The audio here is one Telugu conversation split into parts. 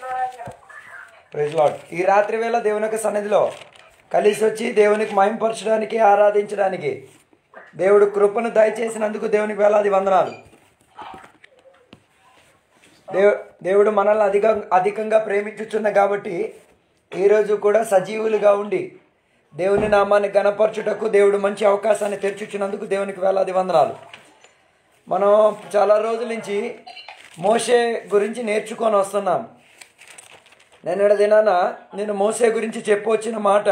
ప్రైజ్ లాడ్ ఈ రాత్రి వేళ దేవుని యొక్క సన్నిధిలో కలిసి వచ్చి దేవునికి మహింపరచడానికి ఆరాధించడానికి దేవుడు కృపను దయచేసినందుకు దేవునికి వేలాది వందనాలు దేవు దేవుడు మనల్ని అధిక అధికంగా ప్రేమించుచున్న కాబట్టి ఈరోజు కూడా సజీవులుగా ఉండి దేవుని నామాన్ని గణపరచుటకు దేవుడు మంచి అవకాశాన్ని తెరుచుచున్నందుకు దేవునికి వేలాది వందనాలు మనం చాలా రోజుల నుంచి మోషే గురించి నేర్చుకొని వస్తున్నాం నిన్నటి దినాన నేను మోసే గురించి చెప్పొచ్చిన మాట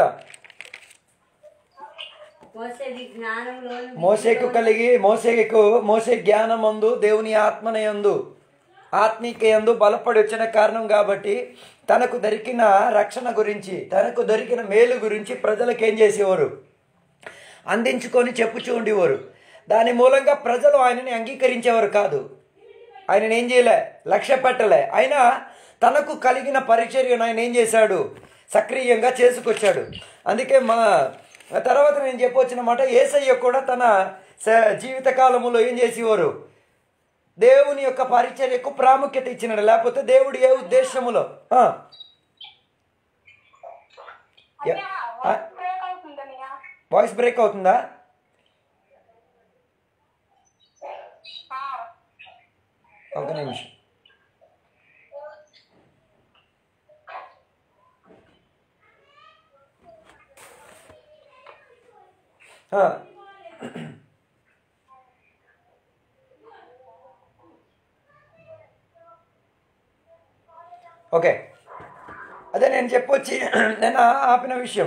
మోసేది జ్ఞానంలో మోసేకు కలిగి మోసేకు మోసే జ్ఞానమందు దేవుని ఆత్మనయందు ఆత్మీకయందు బలపడి వచ్చిన కారణం కాబట్టి తనకు దొరికిన రక్షణ గురించి తనకు దొరికిన మేలు గురించి ప్రజలకు ఏం చేసేవారు అందించుకొని చెప్పుచూ ఉండేవారు దాని మూలంగా ప్రజలు ఆయనని అంగీకరించేవారు కాదు ఆయనను ఏం చేయలే లక్ష్య పెట్టలే అయినా తనకు కలిగిన పరిచర్యను ఆయన ఏం చేశాడు సక్రియంగా చేసుకొచ్చాడు అందుకే మా తర్వాత నేను చెప్పొచ్చిన మాట ఏసయ్య కూడా తన స- జీవిత కాలములో ఏం చేసేవారు దేవుని యొక్క పరిచర్యకు ప్రాముఖ్యత ఇచ్చినాడు లేకపోతే దేవుడు ఏ ఉద్దేశములో ఆ. ఎ- ఆ, వాయిస్ బ్రేక్ అవుతుందా ఒక నిమిషం ఆ. ఓకే అదే నేను చెప్పొచ్చి నేను ఆపిన విషయం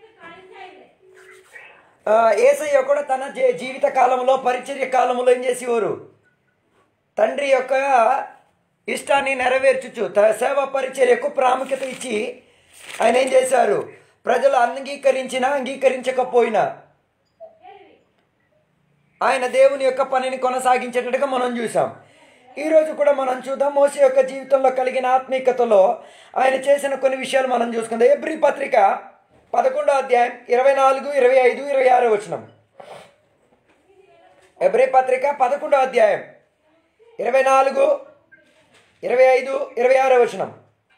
ఆ, ఏసయ్య కూడా తన జీ- జీవిత కాలంలో పరిచర్య కాలంలో ఏం చేసేవారు తండ్రి యొక్క ఇష్టాన్ని నెరవేర్చుచు త- సేవ పరిచర్యకు ప్రాముఖ్యత ఇచ్చి ఆయన ఏం చేశారు ప్రజలు అంగీకరించినా అంగీకరించకపోయినా ఆయన దేవుని యొక్క పనిని కొనసాగించేటట్టుగా మనం చూసాం ఈరోజు కూడా మనం చూద్దాం మోసే యొక్క జీవితంలో కలిగిన ఆత్మీయతలో ఆయన చేసిన కొన్ని విషయాలు మనం చూసుకుందాం ఎబ్రి పత్రిక పదకొండో అధ్యాయం ఇరవై నాలుగు ఇరవై ఐదు ఇరవై ఆరో వచనం ఎబ్రి పత్రిక పదకొండో అధ్యాయం ఇరవై నాలుగు ఇరవై ఐదు ఇరవై ఆరో వచనం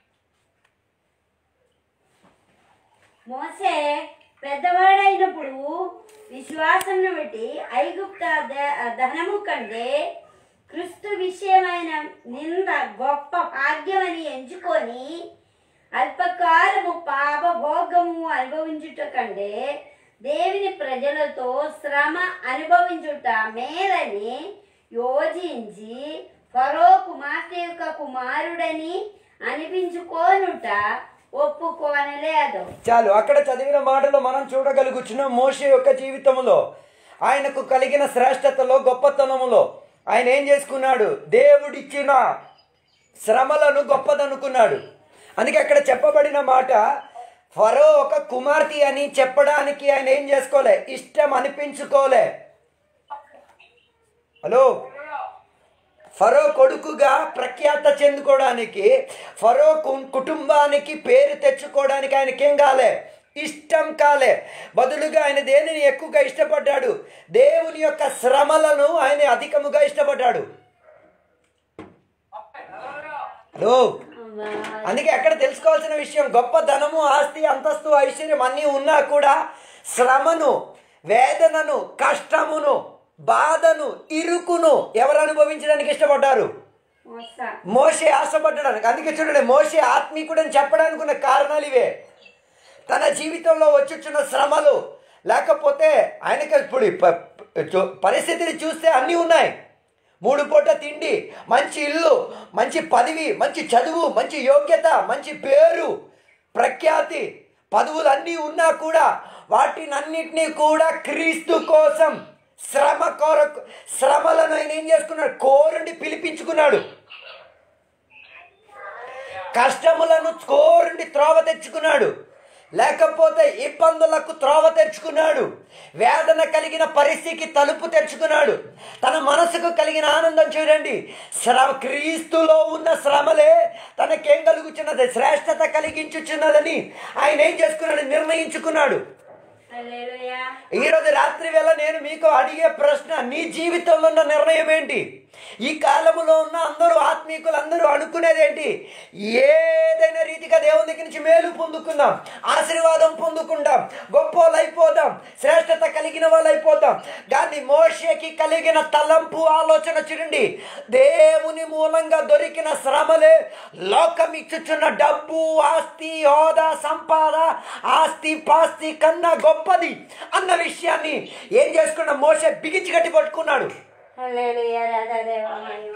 మోసే పెద్దవాడైనప్పుడు విశ్వాసంను బట్టి ఐగుప్త ద- ధనము కంటే క్రిస్తు విషయమైన నింద గొప్ప భాగ్యమని ఎంచుకొని అల్పకాలము పాప భోగము అనుభవించుట కంటే దేవుని ప్రజలతో శ్రమ అనుభవించుట మేలని యోజించి ఫరో కుమార్తె యొక్క కుమారుడని అనిపించుకోనుట ఒప్పుకోనలేదు చాలు అక్కడ చదివిన మాటలు మనం చూడగలుగుచున్నాం మోషే యొక్క జీవితంలో ఆయనకు కలిగిన శ్రేష్టతలో గొప్పతనములో ఆయన ఏం చేసుకున్నాడు దేవుడిచ్చిన శ్రమలను గొప్పదనుకున్నాడు అందుకే అక్కడ చెప్పబడిన మాట ఫరో ఒక కుమార్తె అని చెప్పడానికి ఆయన ఏం చేసుకోలే ఇష్టం అనిపించుకోలే హలో ఫరో కొడుకుగా ప్రఖ్యాత చెందుకోవడానికి ఫరో కు- కుటుంబానికి పేరు తెచ్చుకోవడానికి ఆయనకేం కాలే ఇష్టం కాలే బదులుగా ఆయన దేనిని ఎక్కువగా ఇష్టపడ్డాడు దేవుని యొక్క శ్రమలను ఆయన అధికముగా ఇష్టపడ్డాడు హలో అందుకే అక్కడ తెలుసుకోవాల్సిన విషయం గొప్ప ధనము ఆస్తి అంతస్తు ఐశ్వర్యం అన్నీ ఉన్నా కూడా శ్రమను వేదనను కష్టమును బాధను ఇరుకును ఎవరు అనుభవించడానికి ఇష్టపడ్డారు మోస మోసే ఆశపడ్డానికి అందుకే చూడండి మోసే ఆత్మీకుడు అని చెప్పడానికి ఉన్న కారణాలు ఇవే తన జీవితంలో వచ్చుచున్న శ్రమలు లేకపోతే ఆయనకి ఇప్పుడు ఈ ప- చూ- పరిస్థితిని చూస్తే అన్నీ ఉన్నాయి మూడు పూట తిండి మంచి ఇల్లు మంచి పదవి మంచి చదువు మంచి యోగ్యత మంచి పేరు ప్రఖ్యాతి పదవులు అన్నీ ఉన్నా కూడా వాటినన్నిటినీ కూడా క్రీస్తు కోసం శ్రమ కొరకు శ్రమలను ఆయన ఏం చేసుకున్నాడు కోరుండి పిలిపించుకున్నాడు కష్టములను కోరుండి త్రోవ తెచ్చుకున్నాడు లేకపోతే ఇబ్బందులకు త్రోవ తెచ్చుకున్నాడు వేదన కలిగిన పరిస్థితికి తలుపు తెచ్చుకున్నాడు తన మనసుకు కలిగిన ఆనందం చూడండి శ్రమ క్రీస్తులో ఉన్న శ్రమలే తనకేం కలుగుచున్నది శ్రేష్టత కలిగించుచున్నదని ఆయన ఏం చేసుకున్నాడు నిర్ణయించుకున్నాడు హల్లెలూయా ఈరోజు రాత్రి వేళ నేను మీకు అడిగే ప్రశ్న నీ జీవితంలో ఉన్న నిర్ణయం ఏంటి ఈ కాలములో ఉన్న అందరూ ఆత్మీకులు అందరూ అనుకునేది ఏంటి ఏ దేవుని దగ్గర నుంచి మేలు పొందుకుందాం ఆశీర్వాదం పొందుకుందాం గొప్ప వాళ్ళు అయిపోదాం శ్రేష్టత కలిగిన వాళ్ళు అయిపోదాం కానీ మోషేకి కలిగిన తలంపు ఆలోచన చూడండి దేవుని మూలంగా దొరికిన శ్రమలే లోకం ఇచ్చుచున్న డబ్బు ఆస్తి హోదా సంపాద ఆస్తి పాస్తి కన్నా గొప్పది అన్న విషయాన్ని ఏం చేసుకున్న మోసే బిగించి గట్టి పట్టుకున్నాడు హల్లెలూయా రాధాదేవా మహిమ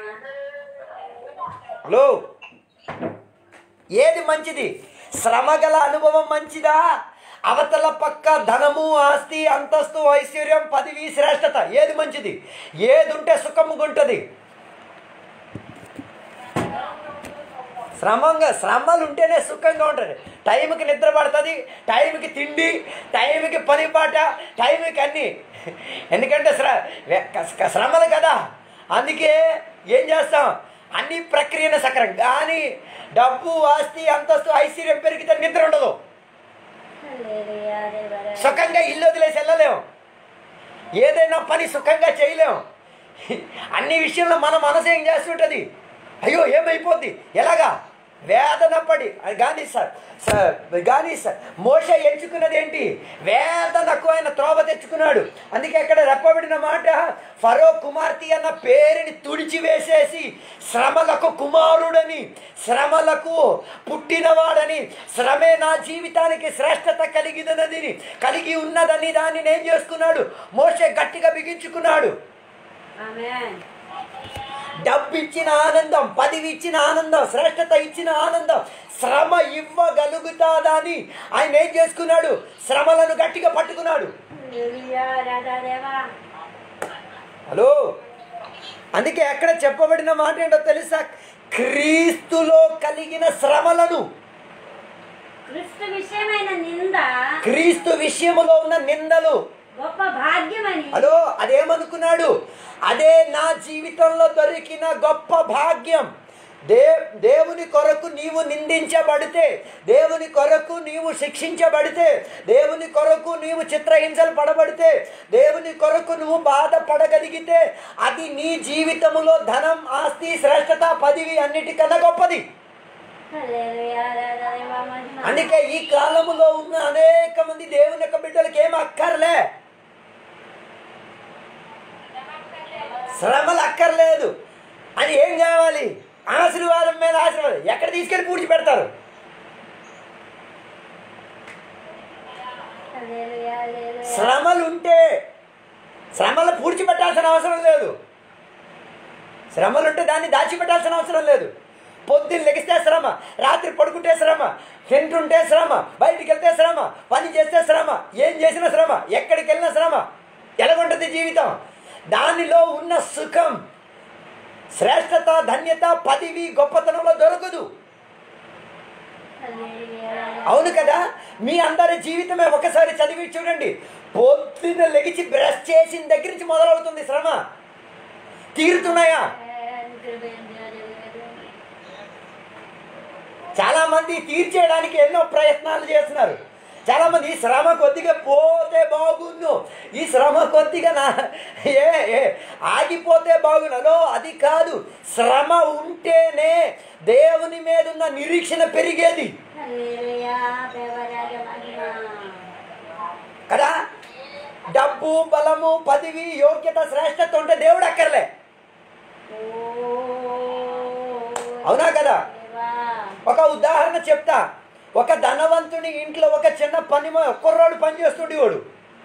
హలో ఏది మంచిది శ్రమ గల అనుభవం మంచిదా అవతల పక్క ధనము ఆస్తి అంతస్తు ఐశ్వర్యం పదవి శ్రేష్టత ఏది మంచిది ఏది ఉంటే సుఖముగా ఉంటుంది శ్రమంగా శ్రమలు ఉంటేనే సుఖంగా ఉంటుంది టైంకి నిద్ర పడుతుంది టైంకి తిండి టైంకి పని పాట టైంకి అన్నీ ఎందుకంటే శ్ర వె- క- శ్రమలు కదా అందుకే ఏం చేస్తాం అన్ని ప్రక్రియను సక్రం కానీ డబ్బు ఆస్తి అంతస్తు ఐశ్వర్యం పెరిగితే నిద్ర ఉండదు హల్లెలూయా దేవరా సుఖంగా ఇల్లు వదిలేసి వెళ్ళలేం ఏదైనా పని సుఖంగా చేయలేం అన్ని విషయంలో మన మనసు ఏం చేస్తుంటుంది అయ్యో ఏమైపోద్ది ఎలాగా వేదన పడి అది కానీ సార్ సార్ కానీ సార్ మోస ఎంచుకున్నది ఏంటి వేదనకు ఆయన త్రోవ తెచ్చుకున్నాడు అందుకే ఇక్కడ రెప్పబడిన మాట ఫరో కుమార్తె అన్న పేరుని తుడిచివేసేసి శ్రమలకు కుమారుడని శ్రమలకు పుట్టినవాడని శ్రమే నా జీవితానికి శ్రేష్టత కలిగినదని కలిగి ఉన్నదని దానిని ఏం చేసుకున్నాడు మోసే గట్టిగా బిగించుకున్నాడు ఆమేన్ డబ్బు ఇచ్చిన ఆనందం పదివి ఇచ్చిన ఆనందం శ్రేష్టత ఇచ్చిన ఆనందం శ్రమ ఇవ్వగలుగుతాదా అని ఆయన ఏం చేసుకున్నాడు శ్రమలను గట్టిగా పట్టుకున్నాడు హల్లెలూయా రాధాదేవా హలో అందుకే ఎక్కడ చెప్పబడిన మాట ఏంటో తెలుసా క్రీస్తులో కలిగిన శ్రమలను క్రిస్తు విషయమైన నింద క్రీస్తు విషయములో ఉన్న నిందలు గొప్ప భాగ్యమని హలో అదేమనుకున్నాడు అదే నా జీవితంలో దొరికిన గొప్ప భాగ్యం దే దేవుని కొరకు నీవు నిందించబడితే దేవుని కొరకు నీవు శిక్షించబడితే దేవుని కొరకు నీవు చిత్రహింసలు పడబడితే దేవుని కొరకు నువ్వు బాధపడగలిగితే అది నీ జీవితములో ధనం ఆస్తి శ్రేష్టత పదవి అన్నిటికన్నా గొప్పది హల్లెలూయా రాధాదేవా మహిమ అందుకే ఈ కాలములో ఉన్న అనేక మంది దేవుని యొక్క బిడ్డలకి ఏం అక్కర్లే శ్రమలు అక్కర్లేదు అని ఏం కావాలి ఆశీర్వాదం మీద ఆశీర్వాదం ఎక్కడ తీసుకెళ్ళి పూడ్చి పెడతారు హల్లెలూయా హల్లెలూయా శ్రమలు ఉంటే శ్రమలు పూడ్చిపెట్టాల్సిన అవసరం లేదు శ్రమలు ఉంటే దాన్ని దాచిపెట్టాల్సిన అవసరం లేదు పొద్దున్న లెగిస్తే శ్రమ రాత్రి పడుకుంటే శ్రమ తింటుంటే శ్రమ బయటికి వెళ్తే శ్రమ పని చేస్తే శ్రమ ఏం చేసిన శ్రమ ఎక్కడికి వెళ్ళిన శ్రమ ఎలాగుంటుంది జీవితం దానిలో ఉన్న సుఖం శ్రేష్టత ధన్యత పదవి గొప్పతనంలో దొరకదు హల్లెలూయా అవును కదా మీ అందరి జీవితమే ఒకసారి చదివి చూడండి పొద్దున్న లెగిచి బ్రష్ చేసిన దగ్గర నుంచి మొదలవుతుంది శ్రమ తీరుతున్నాయా చాలా మంది తీర్చేయడానికి ఎన్నో ప్రయత్నాలు చేస్తున్నారు చాలా మంది ఈ శ్రమ కొద్దిగా పోతే బాగుండు ఈ శ్రమ కొద్దిగా నా ఏ ఏ ఆగిపోతే బాగునలో అది కాదు శ్రమ ఉంటేనే దేవుని మీద ఉన్న నిరీక్షణ పెరిగేది హల్లెలూయా దేవరాజ మహిమ కదా డబ్బు బలము పదవి యోగ్యత శ్రేష్టత ఉంటే దేవుడు అక్కర్లే అవునా కదా ఒక ఉదాహరణ చెప్తా ఒక ధనవంతుని ఇంట్లో ఒక చిన్న పని మ- కుర్రాడు పని చేస్తుండేవాడు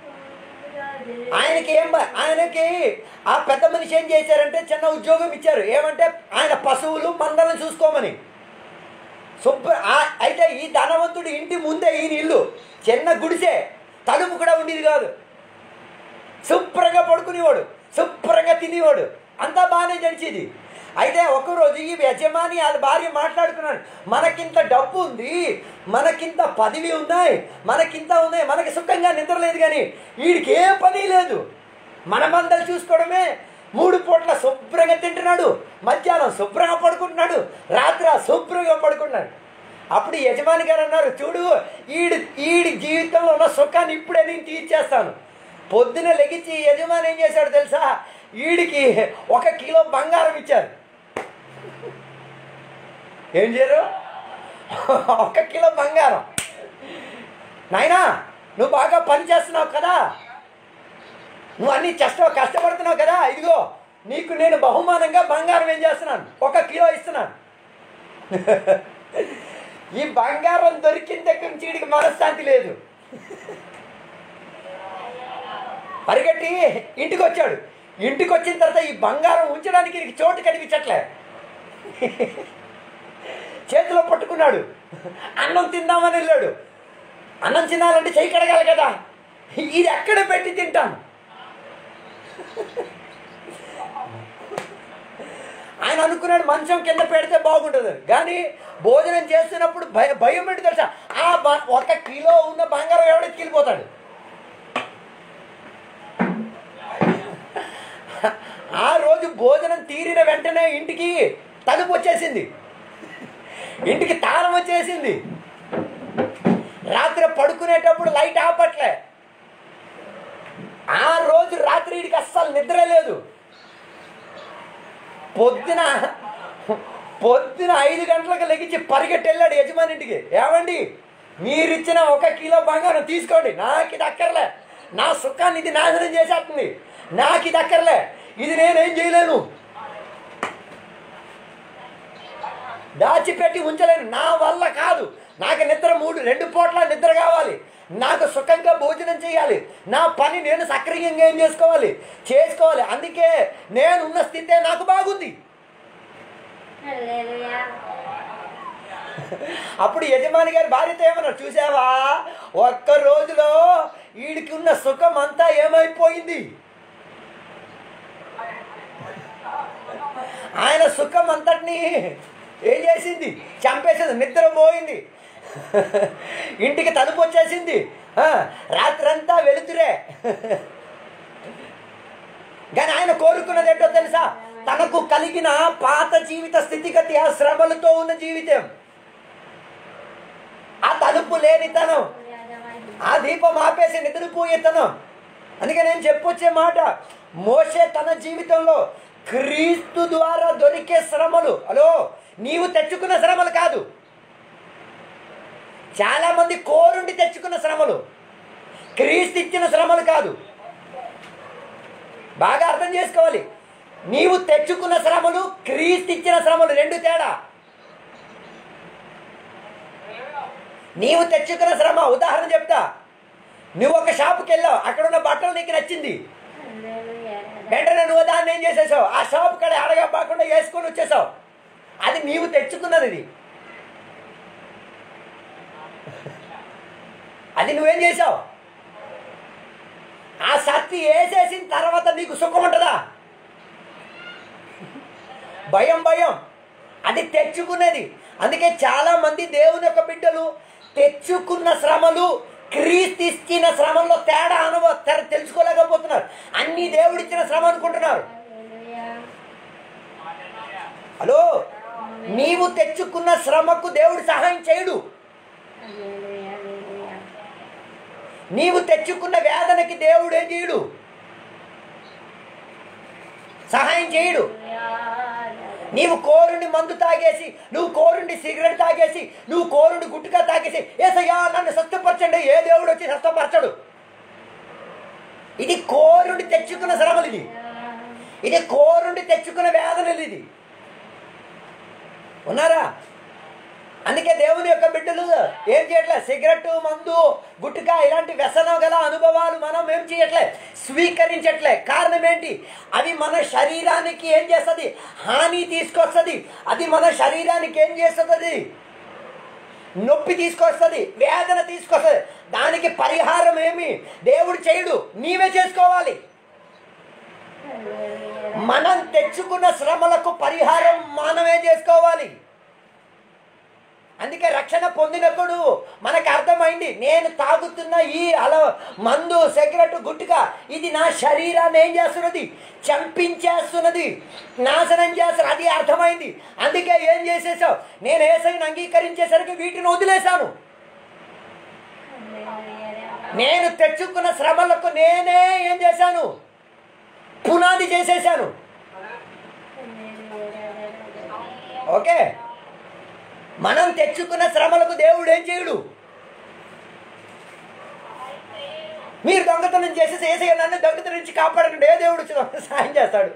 ఆయనకి ఏం బ- ఆయనకి ఆ పెద్ద మనిషి ఏం చేశారంటే చిన్న ఉద్యోగం ఇచ్చారు ఏమంటే ఆయన పశువులు మందలను చూసుకోమని శుభ్ర ఆ- అయితే ఈ ధనవంతుడి ఇంటి ముందే ఈయన ఇల్లు చిన్న గుడిసే తలుపు కూడా ఉండేది కాదు శుభ్రంగా పడుకునేవాడు శుభ్రంగా తినేవాడు అంతా బాగానే జరిచేది అయితే ఒకరోజు ఈ యజమాని వాళ్ళ భార్య మాట్లాడుకున్నాడు మనకింత డబ్బు ఉంది మనకింత పదవి ఉన్నాయి మనకింత ఉన్నాయి మనకి సుఖంగా నిద్ర లేదు కానీ వీడికి ఏ పని లేదు మన మందలు చూసుకోవడమే మూడు పూట్ల శుభ్రంగా తింటున్నాడు మధ్యాహ్నం శుభ్రంగా పడుకుంటున్నాడు రాత్రి శుభ్రంగా పడుకున్నాడు అప్పుడు ఈ యజమాని గారు అన్నారు చూడు ఈడి ఈడి జీవితంలో ఉన్న సుఖాన్ని ఇప్పుడే నేను తీర్చేస్తాను పొద్దున లెగిచి ఈ యజమాని ఏం చేశాడు తెలుసా వీడికి ఒక కిలో బంగారం ఇచ్చారు ఏం చేయరు ఒక కిలో బంగారం నాయనా నువ్వు బాగా పని చేస్తున్నావు కదా నువ్వు అన్ని చేస్తావు కష్టపడుతున్నావు కదా ఇదిగో నీకు నేను బహుమానంగా బంగారం ఏం చేస్తున్నాను ఒక కిలో ఇస్తున్నాను ఈ బంగారం దొరికిన దగ్గర నుంచి వీడికి మనశ్శాంతి లేదు పరిగెట్టి ఇంటికి వచ్చాడు ఇంటికి వచ్చిన తర్వాత ఈ బంగారం ఉంచడానికి వీడికి చోటు కనిపించట్లే చేతిలో పట్టుకున్నాడు అన్నం తిందామని వెళ్ళాడు అన్నం తినాలంటే చెయ్యి కడగాలి కదా ఇది ఎక్కడ పెట్టి తింటాను ఆయన అనుకున్నాడు మంచం కింద పెడితే బాగుంటుంది కానీ భోజనం చేస్తున్నప్పుడు భయ భయం పెట్టి తెలుసా ఆ బ- ఒక కిలో ఉన్న బంగారం ఎవడెత్తి వెళ్ళిపోతాడు ఆ రోజు భోజనం తీరిన వెంటనే ఇంటికి తలుపు వచ్చేసింది ఇంటికి తాళం వచ్చేసింది రాత్రి పడుకునేటప్పుడు లైట్ ఆపట్లే ఆ రోజు రాత్రి వీడికి అస్సలు నిద్ర లేదు పొద్దున పొద్దున ఐదు గంటలకు లెగించి పరిగెట్టి వెళ్ళాడు యజమాని ఇంటికి ఏమండి మీరిచ్చిన ఒక కిలో బంగారం తీసుకోండి నాకు ఇది అక్కర్లే నా సుఖాన్ని ఇది నాశనం చేసేస్తుంది నాకు ఇది అక్కర్లే ఇది నేనేం చేయలేను దాచిపెట్టి ఉంచలేను నా వల్ల కాదు నాకు నిద్ర మూడు రెండు పూట్ల నిద్ర కావాలి నాకు సుఖంగా భోజనం చేయాలి నా పని నేను సక్రియంగా ఏం చేసుకోవాలి చేసుకోవాలి అందుకే నేను ఉన్న స్థితే నాకు బాగుంది హల్లెలూయా అప్పుడు యజమాని గారి భార్యతో ఏమన్నారు చూసావా ఒక్క రోజులో వీడికి ఉన్న సుఖం అంతా ఏమైపోయింది ఆయన సుఖం అంతటిని ఏం చేసింది చంపేసింది నిద్ర పోయింది ఇంటికి తలుపు వచ్చేసింది ఆ, రాత్రంతా వెలుతురే కానీ ఆయన కోరుకున్నది ఏంటో తెలుసా తనకు కలిగిన పాత జీవిత స్థితిగతి ఆ శ్రమలతో ఉన్న జీవితం ఆ తలుపు లేనితనం ఆ దీపం ఆపేసి నిద్రపోయేతనం అందుకే నేను చెప్పొచ్చే మాట మోసే తన జీవితంలో క్రీస్తు ద్వారా దొరికే శ్రమలు హలో నీవు తెచ్చుకున్న శ్రమలు కాదు చాలా మంది కోరుండి తెచ్చుకున్న శ్రమలు క్రీస్తు ఇచ్చిన శ్రమలు కాదు బాగా అర్థం చేసుకోవాలి నీవు తెచ్చుకున్న శ్రమలు క్రీస్తు ఇచ్చిన శ్రమలు రెండు తేడా నీవు తెచ్చుకున్న శ్రమ ఉదాహరణ చెప్తా నువ్వు ఒక షాపుకి వెళ్ళావు అక్కడ ఉన్న బట్టలు నీకు నచ్చింది హల్లెలూయా వెంటనే నువ్వు దాన్ని ఏం చేసేసావు ఆ షాప్ కడ అడగబాకుండా వేసుకొని వచ్చేసావు అది నీవు తెచ్చుకున్నది ఇది అది నువ్వేం చేసావు ఆ సత్తి వేసేసిన తర్వాత నీకు సుఖం ఉంటుందా భయం భయం అది తెచ్చుకునేది అందుకే చాలా మంది దేవుని యొక్క బిడ్డలు తెచ్చుకున్న శ్రమలు క్రీస్తు ఇచ్చిన శ్రమల్లో తేడా అనుభవ తెర తెలుసుకోలేకపోతున్నారు అన్ని దేవుడిచ్చిన శ్రమ అనుకుంటున్నారు హల్లెలూయా హలో నీవు తెచ్చుకున్న శ్రమకు దేవుడు సహాయం చేయడు హల్లెలూయా హల్లెలూయా నీవు తెచ్చుకున్న వేదనకి దేవుడు ఏం చేయడు సహాయం చేయడు నీవు కోరుండి మందు తాగేసి నువ్వు కోరుండి సిగరెట్ తాగేసి నువ్వు కోరుండి గుట్టుగా తాగేసి ఏసయ్యా నన్ను స్వస్థపరచండి ఏ దేవుడు వచ్చి స్వస్థపరచడు ఇది కోరుండి తెచ్చుకున్న శ్రమలు ఇది ఇది కోరుండి తెచ్చుకున్న వేదనలు ఇది ఉన్నారా అందుకే దేవుని యొక్క బిడ్డలు ఏం చేయట్లే సిగరెట్ మందు గుట్టుక ఇలాంటి వ్యసనం గల అనుభవాలు మనం ఏం చేయట్లే స్వీకరించట్లే కారణం ఏంటి అది మన శరీరానికి ఏం చేస్తుంది హాని తీసుకొస్తుంది అది మన శరీరానికి ఏం చేస్తుంది అది నొప్పి తీసుకొస్తుంది వేదన తీసుకొస్తుంది దానికి పరిహారం ఏమి దేవుడు చేయడు నీవే చేసుకోవాలి మనం తెచ్చుకున్న శ్రమలకు పరిహారం మనమే చేసుకోవాలి అందుకే రక్షణ పొందినప్పుడు మనకు అర్థమైంది నేను తాగుతున్న ఈ అల మందు సిగరెట్ గుట్టుగా ఇది నా శరీరాన్ని ఏం చేస్తున్నది చంపించేస్తున్నది నాశనం చేస్తున్నది అది అర్థమైంది అందుకే ఏం చేసేసావు నేను ఏసైని అంగీకరించేసరికి వీటిని వదిలేశాను నేను తెచ్చుకున్న శ్రమలకు నేనే ఏం చేశాను పునాది చేసేసాను ఓకే మనం తెచ్చుకున్న శ్రమలకు మీరు దొంగతనం చేసేసి ఏసయ్య నన్ను దొంగతనం నుంచి కాపాడకండి ఏ దేవుడు వచ్చి నాకు సహాయం చేస్తాడు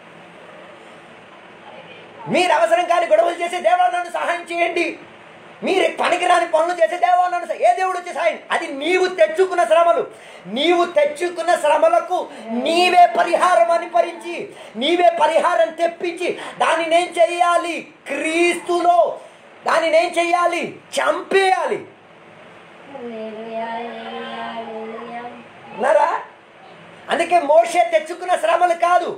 మీరు అవసరం కాని గొడవలు చేసే దేవా నన్ను సహాయం చేయండి మీరు పనికిరాని పనులు చేసే దేవా నన్ను సహా- ఏ దేవుడు వచ్చి సహాయం అది నీవు తెచ్చుకున్న శ్రమలు నీవు తెచ్చుకున్న శ్రమలకు నీవే పరిహారం అనుపరించి నీవే పరిహారం తెప్పించి దాన్ని నేను చెయ్యాలి క్రీస్తులో దాన్ని నేను చెయ్యాలి చంపేయాలి హల్లెలూయా హల్లెలూయా హల్లెలూయా ఉన్నారా అందుకే మోషే తెచ్చుకున్న శ్రమలు కాదు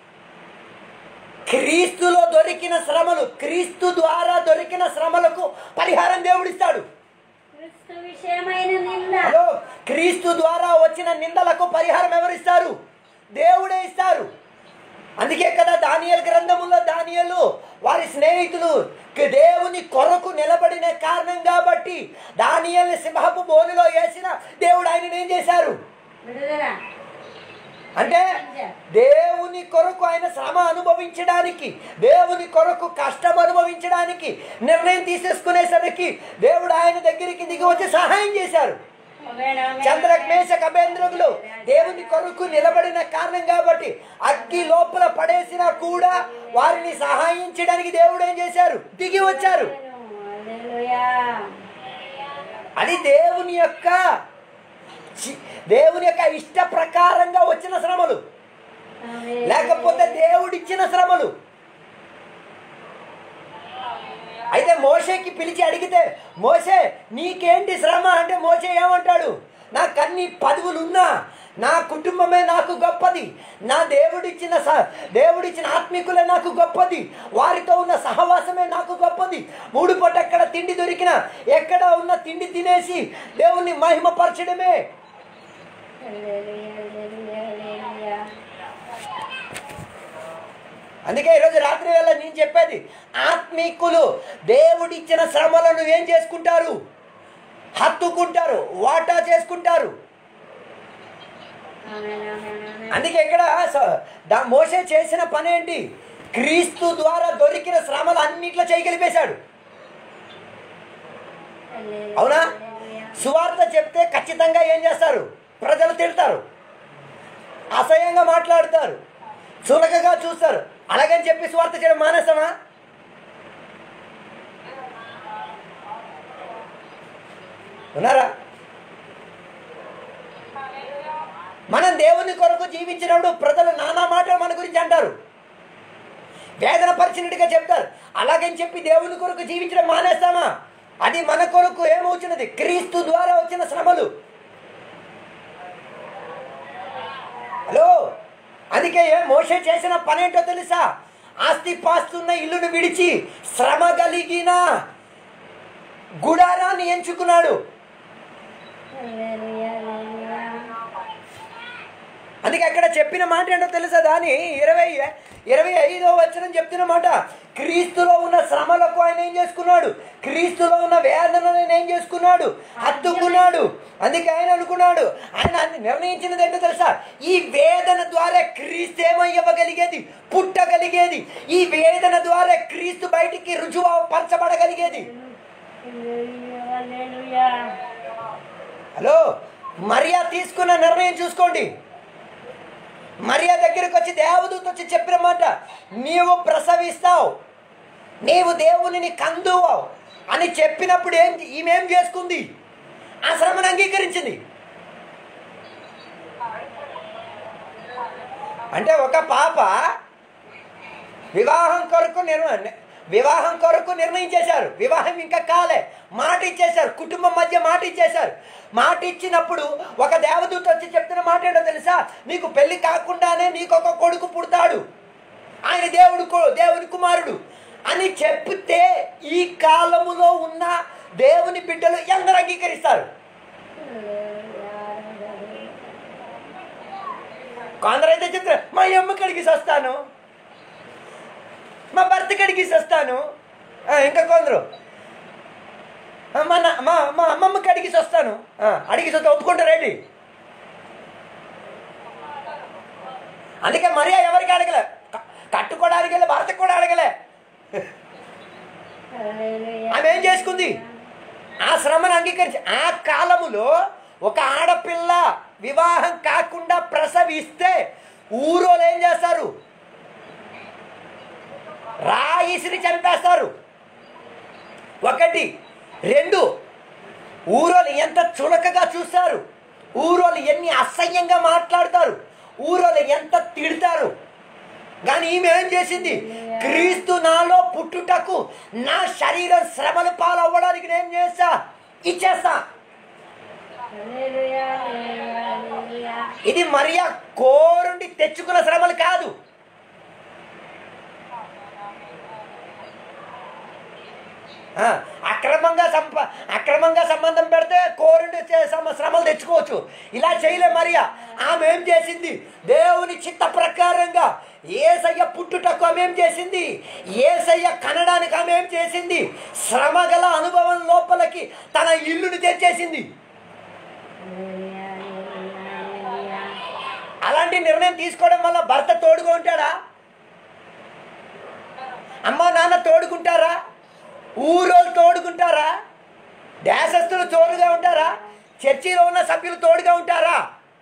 క్రీస్తులో దొరికిన శ్రమలు క్రీస్తు ద్వారా దొరికిన శ్రమలకు పరిహారం దేవుడిస్తాడు క్రీస్తు విషయమైన నింద హలో క్రీస్తు ద్వారా వచ్చిన నిందలకు పరిహారం ఎవరిస్తారు దేవుడే ఇస్తారు అందుకే కదా దానియల్ గ్రంథములో దానియలు వారి స్నేహితులు క- దేవుని కొరకు నిలబడిన కారణం కాబట్టి దానియల్ని సింహపు బోనులో వేసిన దేవుడు ఆయన ఏం చేశారు విడుదల అంటే దేవుని కొరకు ఆయన శ్రమ అనుభవించడానికి దేవుని కొరకు కష్టం అనుభవించడానికి నిర్ణయం తీసేసుకునేసరికి దేవుడు ఆయన దగ్గరికి దిగి వచ్చి సహాయం చేశారు ఆమేన్, ఆమేన్. చంద్రమేష కబేంద్రులు దేవుని కొరకు నిలబడిన కారణం కాబట్టి అగ్గి లోపల పడేసినా కూడా వారిని సహాయించడానికి దేవుడు ఏం చేశారు దిగి వచ్చారు హల్లెలూయా అది దేవుని యొక్క చి- దేవుని యొక్క ఇష్ట ప్రకారంగా వచ్చిన శ్రమలు ఆమేన్. లేకపోతే దేవుడిచ్చిన శ్రమలు అయితే మోషేకి పిలిచి అడిగితే మోసే నీకేంటి శ్రమ అంటే మోసే ఏమంటాడు నాకు అన్ని పదవులు ఉన్నా నా కుటుంబమే నాకు గొప్పది నా దేవుడిచ్చిన స- దేవుడిచ్చిన ఆత్మికులే నాకు గొప్పది వారితో ఉన్న సహవాసమే నాకు గొప్పది మూడు పూట ఎక్కడ తిండి దొరికినా ఎక్కడ ఉన్న తిండి తినేసి దేవుణ్ణి మహిమపరచడమే హల్లెలూయా హల్లెలూయా హల్లెలూయా అందుకే ఈరోజు రాత్రి వేళ నేను చెప్పేది ఆత్మీకులు దేవుడిచ్చిన శ్రమలను ఏం చేసుకుంటారు హత్తుకుంటారు వాటా చేసుకుంటారు ఆమేన్ ఆమేన్ ఆమేన్ అందుకే ఇక్కడ స- దా- మోసే చేసిన పని ఏంటి క్రీస్తు ద్వారా దొరికిన శ్రమలు అన్నిట్లో చేయగలిపేశాడు హల్లెలూయా అవునా హల్లెలూయా సువార్త చెప్తే ఖచ్చితంగా ఏం చేస్తారు ప్రజలు తిడతారు అసహ్యంగా మాట్లాడతారు చులకగా చూస్తారు అలాగని చెప్పి సువార్త చేయడం మానేస్తామా ఉన్నారా మనం దేవుని కొరకు జీవించినప్పుడు ప్రజలు నానా మాటలు మన గురించి అంటారు వేదన పరిచినట్టుగా చెప్తారు అలాగని చెప్పి దేవుని కొరకు జీవించడం మానేస్తామా అది మన కొరకు ఏమవుతున్నది క్రీస్తు ద్వారా వచ్చిన శ్రమలు హలో అందుకే మోషే చేసిన పని ఏంటో తెలుసా ఆస్తి పాస్తున్న ఇల్లును విడిచి శ్రమ కలిగిన గుడారాన్ని ఎంచుకున్నాడు హల్లెలూయా హల్లెలూయా అందుకే అక్కడ చెప్పిన మాట ఏంటో తెలుసా దాని ఇరవై ఇరవై ఐదో వచ్చిన చెప్తున్న మాట క్రీస్తులో ఉన్న శ్రమలకు ఆయన ఏం చేసుకున్నాడు క్రీస్తులో ఉన్న వేదనలను ఆయన ఏం చేసుకున్నాడు హత్తుకున్నాడు అందుకే ఆయన అనుకున్నాడు ఆయన అన్ని నిర్ణయించినది ఏంటో తెలుసా ఈ వేదన ద్వారా క్రీస్తు ఏమయ్యవగలిగేది పుట్టగలిగేది ఈ వేదన ద్వారా క్రీస్తు బయటికి రుజువు పరచబడగలిగేది హల్లెలూయా హల్లెలూయా హలో మరియా తీసుకున్న నిర్ణయం చూసుకోండి మరియా దగ్గరికి వచ్చి దేవదూత వచ్చి చెప్పిన మాట నీవు ప్రసవిస్తావు నీవు దేవునిని కందువావు అని చెప్పినప్పుడు ఏం ఈమె ఏం చేసుకుంది ఆ శ్రమను అంగీకరించింది అంటే ఒక పాప వివాహం కొరకు నిర్మ వివాహం కొరకు నిర్ణయం చేశారు వివాహం ఇంకా కాలే మాట ఇచ్చేశారు కుటుంబం మధ్య మాట ఇచ్చేశారు మాట ఇచ్చినప్పుడు ఒక దేవదూత వచ్చి చెప్తున్న మాట ఏంటో తెలుసా నీకు పెళ్లి కాకుండానే నీకు ఒక కొడుకు పుడతాడు ఆయన దేవుడు కొ- దేవుని కుమారుడు అని చెప్తే ఈ కాలములో ఉన్న దేవుని బిడ్డలు ఎందరు అంగీకరిస్తారు కొందరైతే చెప్తారు మా అమ్మ కడిగి వస్తాను మా భర్త కడిగి వస్తాను ఆ, ఇంకా కొందరు "ఆ, మా నా- మా మా అమ్మమ్మకి అడిగిసి వస్తాను ఆ, అడిగిసి వస్తే ఒప్పుకుంటారేంటి అందుకే మరియా ఎవరికి అడగలే క- కట్టుకోవడానికి వెళ్ళి భర్తకు కూడా అడగలే ఆమె ఏం చేసుకుంది ఆ శ్రమను అంగీకరించి ఆ కాలములో ఒక ఆడపిల్ల వివాహం కాకుండా ప్రసవిస్తే ఊరోళ్ళు ఏం చేస్తారు రాయిసిని చంపేస్తారు ఒకటి రెండు ఊరోళ్ళు ఎంత చులకగా చూస్తారు ఊరోళ్ళు ఎన్ని అసహ్యంగా మాట్లాడతారు ఊరోళ్ళు ఎంత తిడతారు కానీ ఈమె ఏం చేసింది క్రీస్తు నాలో పుట్టుటకు నా శరీరం శ్రమలు పాలవ్వడానికి నేను చేస్తా ఇచ్చేస్తా హల్లెలూయా హల్లెలూయా ఇది మరియా కోరుండి తెచ్చుకున్న శ్రమలు కాదు ఆ, అక్రమంగా సంప అక్రమంగా సంబంధం పెడితే కోరుండి చే- సమ- శ్రమలు తెచ్చుకోవచ్చు ఇలా చేయలే మరియా ఆమె ఏం చేసింది దేవుని చిత్త ప్రకారంగా ఏసయ్య పుట్టుటకు ఆమె ఏం చేసింది ఏసయ్య కనడానికి ఆమె ఏం చేసింది శ్రమ గల అనుభవం లోపలికి తన ఇల్లుని తెచ్చేసింది హల్లెలూయా హల్లెలూయా అలాంటి నిర్ణయం తీసుకోవడం వల్ల భర్త తోడుగా ఉంటాడా అమ్మ నాన్న తోడుకుంటారా ఊరోళ్ళు తోడుకుంటారా దేశస్తులు తోడుగా ఉంటారా చర్చిలో ఉన్న సభ్యులు తోడుగా ఉంటారా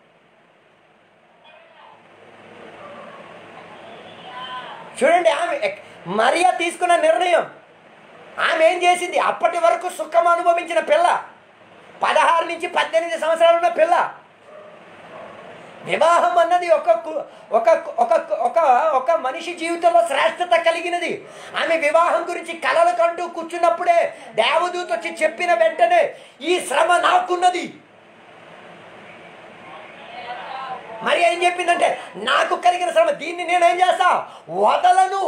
చూడండి ఆమె ఎక్- మరియా తీసుకున్న నిర్ణయం ఆమె ఏం చేసింది అప్పటి వరకు సుఖం అనుభవించిన పిల్ల పదహారు నుంచి పద్దెనిమిది సంవత్సరాలు ఉన్న పిల్ల వివాహం అన్నది ఒక కు- ఒక ఒక ఒక ఒక మనిషి జీవితంలో శ్రేష్టత కలిగినది ఆమె వివాహం గురించి కలలు కంటూ కూర్చున్నప్పుడే దేవదూత వచ్చి చెప్పిన వెంటనే ఈ శ్రమ నాకున్నది మరి ఏం చెప్పిందంటే నాకు కలిగిన శ్రమ దీన్ని నేనేం చేస్తా వదలను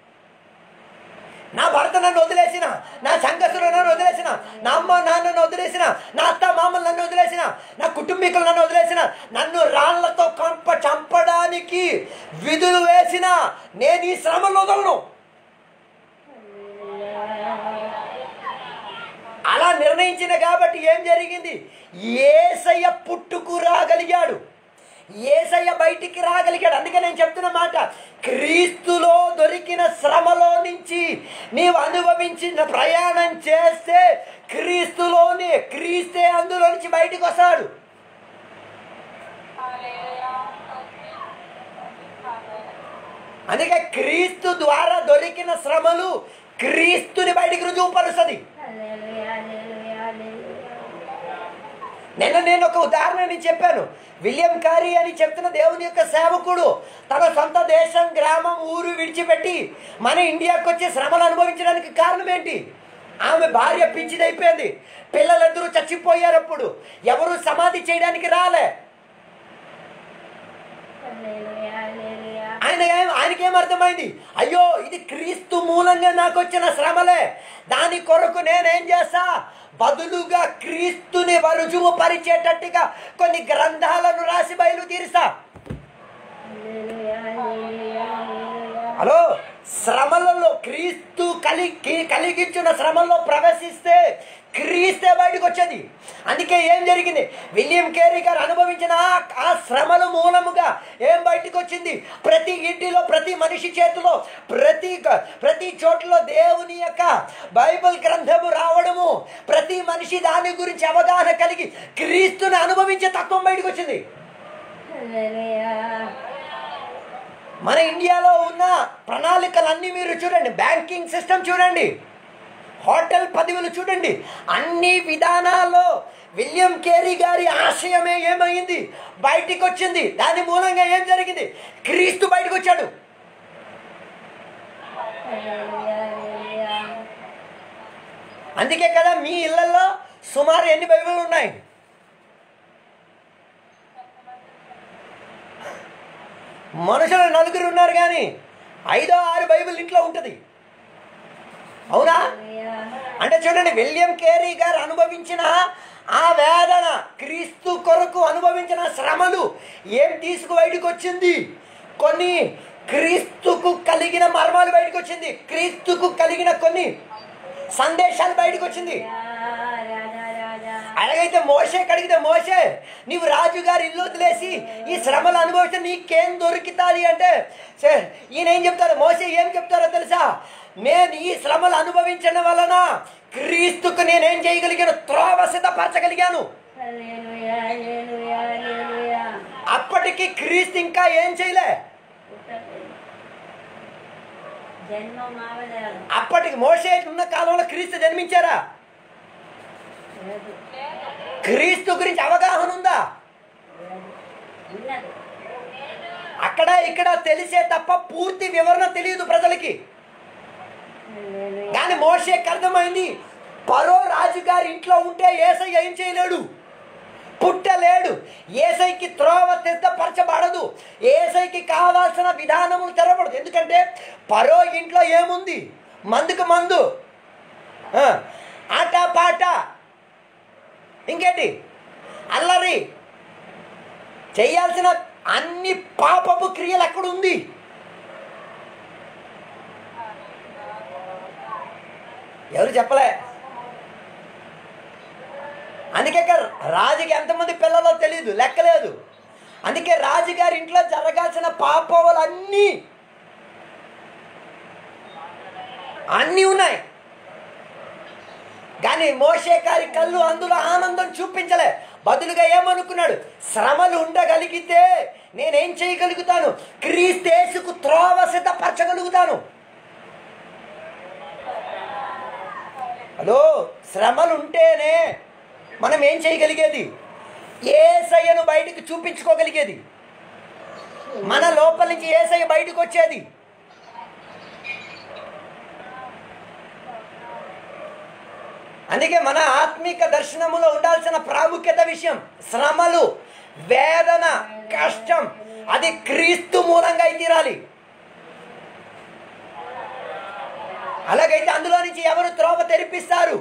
నా భర్త నన్ను వదిలేసిన నా సంగతులు నన్ను వదిలేసిన నా అమ్మ నాన్నను వదిలేసిన నా అత్త మామలు నన్ను వదిలేసిన నా కుటుంబీకులు నన్ను వదిలేసిన నన్ను రాళ్లతో కంప చంపడానికి విధులు వేసిన నేను ఈ శ్రమను వదలను అలా నిర్ణయించిన కాబట్టి ఏం జరిగింది ఏసయ్య పుట్టుకు రాగలిగాడు ఏసయ్య బయటికి రాగలిగాడు అందుకే నేను చెప్తున్న మాట క్రీస్తులో దొరికిన శ్రమలో నుంచి నీవు అనుభవించిన ప్రయాణం చేస్తే క్రీస్తులోనే క్రీస్తే అందులో నుంచి బయటికి వస్తాడు అందుకే క్రీస్తు ద్వారా దొరికిన శ్రమలు క్రీస్తుని బయటికి రుజువుపరుస్తుంది హల్లెలూయా హల్లెలూయా హల్లెలూయా నిన్న నేను ఒక ఉదాహరణని చెప్పాను విలియం కారీ అని చెప్తున్న దేవుని యొక్క సేవకుడు తన సొంత దేశం గ్రామం ఊరు విడిచిపెట్టి మన ఇండియాకి వచ్చి శ్రమలు అనుభవించడానికి కారణం ఏంటి ఆమె భార్య పిచ్చిదైపోయింది పిల్లలందరూ చచ్చిపోయారు అప్పుడు ఎవరు సమాధి చేయడానికి రాలే హల్లెలూయా హల్లెలూయా ఆయన ఏం- ఆయనకేం అర్థమైంది అయ్యో ఇది క్రీస్తు మూలంగా నాకు వచ్చిన శ్రమలే దాని కొరకు నేనేం చేస్తా బదులుగా క్రీస్తుని రుజువు పరిచేటట్టుగా కొన్ని గ్రంథాలను రాసి బయలు తీరుస్తా హల్లెలూయా హల్లెలూయా హల్లెలూయా హలో శ్రమలలో క్రీస్తు కలిగి కలిగించిన శ్రమల్లో ప్రవేశిస్తే క్రీస్తే బయటకు వచ్చేది అందుకే ఏం జరిగింది విలియం కేరీ గారు అనుభవించిన ఆ- ఆ శ్రమల మూలముగా ఏం బయటకు వచ్చింది ప్రతి ఇంటిలో ప్రతి మనిషి చేతిలో ప్రతి గ- ప్రతి చోట్ల దేవుని యొక్క బైబిల్ గ్రంథము రావడము ప్రతి మనిషి దాని గురించి అవగాహన కలిగి క్రీస్తుని అనుభవించే తత్వం బయటకు వచ్చింది హల్లెలూయా మన ఇండియాలో ఉన్న ప్రణాళికలన్నీ మీరు చూడండి బ్యాంకింగ్ సిస్టమ్ చూడండి హోటల్ పదవులు చూడండి అన్ని విధానాల్లో విలియం కేరీ గారి ఆశయమే ఏమైంది బయటికి వచ్చింది దాని మూలంగా ఏం జరిగింది క్రీస్తు బయటకు వచ్చాడు హల్లెలూయా హల్లెలూయా అందుకే కదా మీ ఇళ్లలో సుమారు ఎన్ని బైబిల్ ఉన్నాయి మనుషులు నలుగురు ఉన్నారు కానీ ఐదో ఆరు బైబిల్ ఇంట్లో ఉంటుంది అవునా హల్లెలూయా అంటే చూడండి విలియం కేరీ గారు అనుభవించిన ఆ వేదన క్రీస్తు కొరకు అనుభవించిన శ్రమలు ఏం తీసుకు బయటకు వచ్చింది కొన్ని క్రీస్తుకు కలిగిన మర్మాలు బయటకు వచ్చింది క్రీస్తుకు కలిగిన కొన్ని సందేశాలు బయటకు వచ్చింది రాజా రాజా అలాగైతే మోసే కడిగితే మోసే నీవు రాజుగారి ఇల్లు వదిలేసి ఈ శ్రమలు అనుభవిస్తే నీకేం దొరుకుతుంది అంటే సే, ఈయన ఏం చెప్తారు మోసే ఏం చెప్తారో తెలుసా నేను ఈ శ్రమలు అనుభవించడం వలన క్రీస్తుకు నేనేం చేయగలిగాను త్రోవ సిద్ధపరచగలిగాను హల్లెలూయా హల్లెలూయా హల్లెలూయా అప్పటికి క్రీస్తు ఇంకా ఏం చేయలే పుట్టలేదు. జన్మ మావలేదు అప్పటికి మోసే ఉన్న కాలంలో క్రీస్తు జన్మించారా లేదు క్రీస్తు గురించి అవగాహన ఉందా లేదు ఉన్నది అక్కడ ఇక్కడ తెలిసే తప్ప పూర్తి వివరణ తెలియదు ప్రజలకి హల్లెలూయా కానీ మోషేకి అర్థమైంది పరో రాజుగారి ఇంట్లో ఉంటే ఏసై ఏం చేయలేడు పుట్టలేడు ఏసైకి త్రోవ సిద్ధపరచబడదు ఏసైకి కావాల్సిన విధానములు తెరవబడదు ఎందుకంటే పరో ఇంట్లో ఏముంది మందుకు మందు ఆ, ఆట పాట ఇంకేంటి అల్లరి చేయాల్సిన అన్ని పాపపు క్రియలు అక్కడ ఉంది ఎవరు చెప్పలే అందుకే ఇక్కడ రాజుకి ఎంతమంది పిల్లలో తెలియదు లెక్కలేదు అందుకే రాజుగారి ఇంట్లో జరగాల్సిన పాపములు అన్నీ అన్నీ ఉన్నాయి కానీ మోషే గారి కళ్ళు అందులో ఆనందం చూపించలే బదులుగా ఏమనుకున్నాడు శ్రమలు ఉండగలిగితే నేనేం చేయగలుగుతాను క్రీస్తేసుకు త్రోవ సిద్ధపరచగలుగుతాను హలో శ్రమలు ఉంటేనే మనం ఏం చేయగలిగేది ఏసయ్యను బయటికి చూపించుకోగలిగేది మన లోపల నుంచి ఏసయ్య బయటకు వచ్చేది అందుకే మన ఆత్మిక దర్శనములో ఉండాల్సిన ప్రాముఖ్యత విషయం శ్రమలు వేదన కష్టం అది క్రీస్తు మూలంగా అయి తీరాలి అలాగైతే అందులో నుంచి ఎవరు త్రోవ తెరిపిస్తారు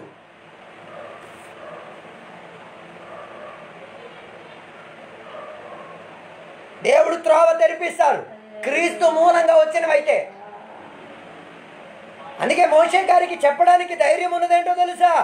దేవుడు త్రోవ తెరిపిస్తారు క్రీస్తు మూలంగా వచ్చినవైతే అందుకే మోషే గారికి చెప్పడానికి ధైర్యం ఉన్నదేంటో తెలుసా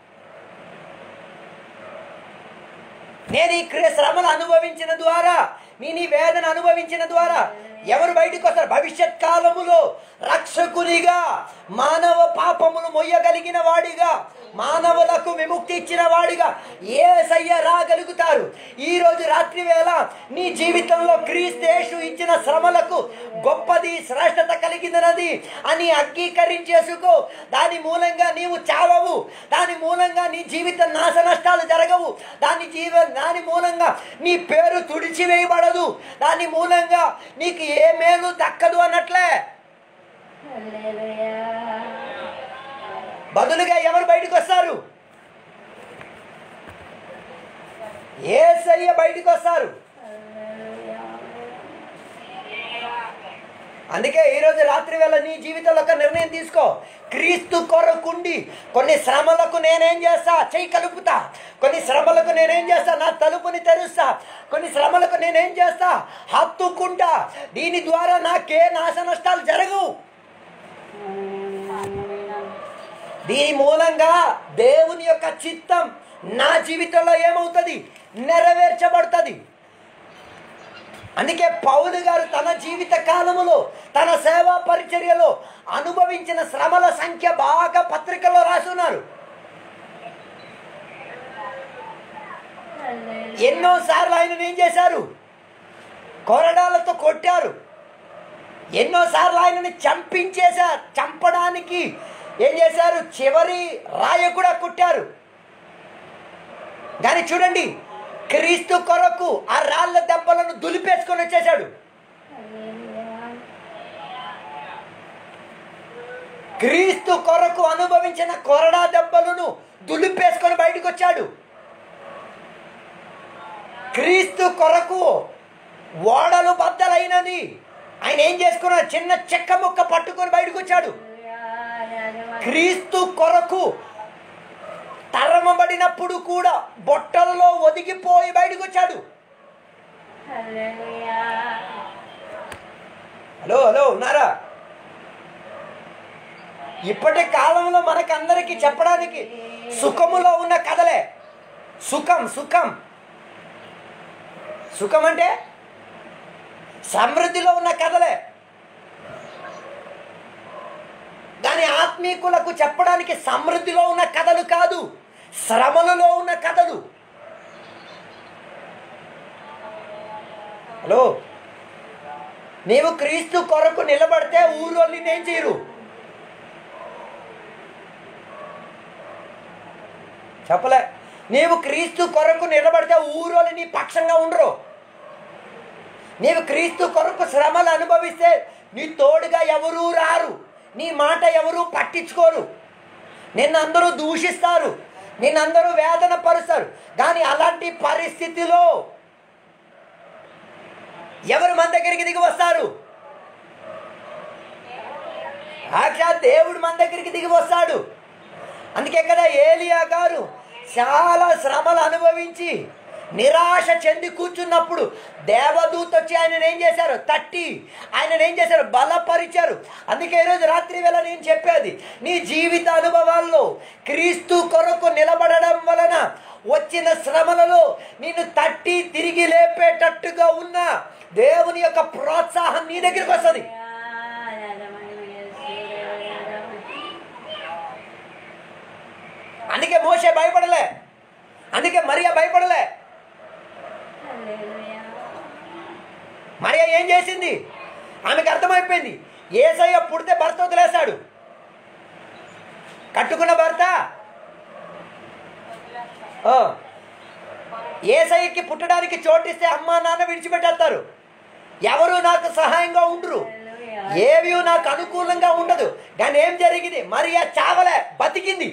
నేను ఈ క్రియ శ్రమను అనుభవించిన ద్వారా నేను ఈ వేదన అనుభవించిన ద్వారా ఎవరు బయటికి వస్తారు భవిష్యత్ కాలములో రక్షకునిగా మానవ పాపములు మొయ్యగలిగిన వాడిగా మానవులకు విముక్తి ఇచ్చిన వాడిగా ఏ సయ్య రాగలుగుతారు ఈ రోజు రాత్రి వేళ నీ జీవితంలో క్రీస్తేషు ఇచ్చిన శ్రమలకు గొప్పది శ్రేష్టత కలిగినది అని అంగీకరించేసుకో దాని మూలంగా నీవు చావవు దాని మూలంగా నీ జీవిత నాశ నష్టాలు జరగవు దాని జీవ దాని మూలంగా నీ పేరు తుడిచివేయబడదు దాని మూలంగా నీకు ఏ మేలు దక్కదు అన్నట్లే హల్లెలూయా బదులుగా ఎవరు బయటకు వస్తారు ఏసయ్య బయటకు వస్తారు హల్లెలూయా అందుకే ఈరోజు రాత్రి వేళ నీ జీవితంలో ఒక నిర్ణయం తీసుకో క్రీస్తు కొరకుండి కొన్ని శ్రమలకు నేనేం చేస్తా చెయ్యి కలుపుతా కొన్ని శ్రమలకు నేనేం చేస్తా నా తలుపుని తెరుస్తా కొన్ని శ్రమలకు నేనేం చేస్తా హత్తుకుంటా దీని ద్వారా నాకే నాశ నష్టాలు జరగవు దీని మూలంగా దేవుని యొక్క చిత్తం నా జీవితంలో ఏమవుతుంది నెరవేర్చబడుతుంది అందుకే పౌలు గారు తన జీవిత కాలములో తన సేవా పరిచర్యలో అనుభవించిన శ్రమల సంఖ్య బాగా పత్రికలో రాసున్నారు హల్లెలూయా ఎన్నో సార్లు ఆయన ఏం చేశారు కొరడాలతో కొట్టారు ఎన్నో సార్లు ఆయనని చంపించేశారు చంపడానికి ఏం చేశారు చివరి రాయ కూడా కుట్టారు కానీ చూడండి క్రీస్తు కొరకు ఆ రాళ్ళ దెబ్బలను దులిపేసుకొని వచ్చేసాడు హల్లెలూయా క్రీస్తు కొరకు అనుభవించిన కొరడా దెబ్బలను దులిపేసుకొని బయటకు వచ్చాడు క్రీస్తు కొరకు ఓడలు బద్దలైనది ఆయన ఏం చేసుకున్నాడు చిన్న చెక్క ముక్క పట్టుకొని బయటకు వచ్చాడు క్రీస్తు కొరకు తరమబడినప్పుడు కూడా బొట్టలలో ఒదిగిపోయి బయటకు వచ్చాడు హల్లెలూయా హలో హలో ఉన్నారా ఇప్పటి కాలంలో మనకందరికి చెప్పడానికి సుఖములో ఉన్న కథలే సుఖం సుఖం సుఖం అంటే సమృద్ధిలో ఉన్న కథలే దాని ఆత్మీకులకు చెప్పడానికి సమృద్ధిలో ఉన్న కథలు కాదు శ్రమలలో ఉన్న కథలు హలో నీవు క్రీస్తు కొరకు నిలబడితే ఊరోళ్ళు ఏం చేయరు చెప్పలే నీవు క్రీస్తు కొరకు నిలబడితే ఊరోళ్ళు నీ పక్షంగా ఉండరు నీవు క్రీస్తు కొరకు శ్రమలు అనుభవిస్తే నీ తోడుగా ఎవరూ రారు నీ మాట ఎవరూ పట్టించుకోరు నిన్నందరూ దూషిస్తారు నిన్నందరూ వేదన పరుస్తారు కానీ అలాంటి పరిస్థితిలో ఎవరు మన దగ్గరికి దిగి వస్తారు సాక్షాత్ దేవుడు మన దగ్గరికి దిగి వస్తాడు అందుకే కదా ఏలియా గారు చాలా శ్రమలు అనుభవించి నిరాశ చెంది కూర్చున్నప్పుడు దేవదూత వచ్చి ఆయన ఏం చేశారు తట్టి ఆయన ఏం చేశారు బలపరిచారు అందుకే ఈరోజు రాత్రి వేళ నేను చెప్పేది నీ జీవిత అనుభవాల్లో క్రీస్తు కొరకు నిలబడడం వలన వచ్చిన శ్రమలలో నిన్ను తట్టి తిరిగి లేపేటట్టుగా ఉన్న దేవుని యొక్క ప్రోత్సాహం నీ దగ్గరికి వస్తుంది అందుకే మోసే భయపడలే అందుకే మరియా భయపడలే మరియా ఏం చేసింది ఆమెకు అర్థమైపోయింది ఏసయ్య పుడితే భర్త వదిలేశాడు కట్టుకున్న భర్త ఆ, ఏసయ్యకి పుట్టడానికి చోటిస్తే అమ్మా నాన్న విడిచిపెట్టేస్తారు ఎవరు నాకు సహాయంగా ఉండరు ఏవి నాకు అనుకూలంగా ఉండదు కానీ ఏం జరిగింది మరియా చావలే బతికింది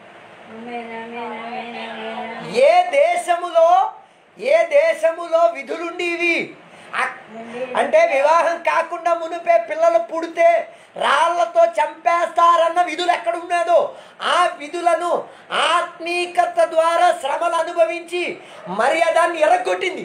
ఏ దేశములో ఏ దేశములో విధులుండేవి అ- అంటే వివాహం కాకుండా మునిపే పిల్లలు పుడితే రాళ్లతో చంపేస్తారన్న విధులు ఎక్కడ ఉన్నదో ఆ విధులను ఆత్మీకత ద్వారా శ్రమలు అనుభవించి మర్యాదాన్ని ఎరగొట్టింది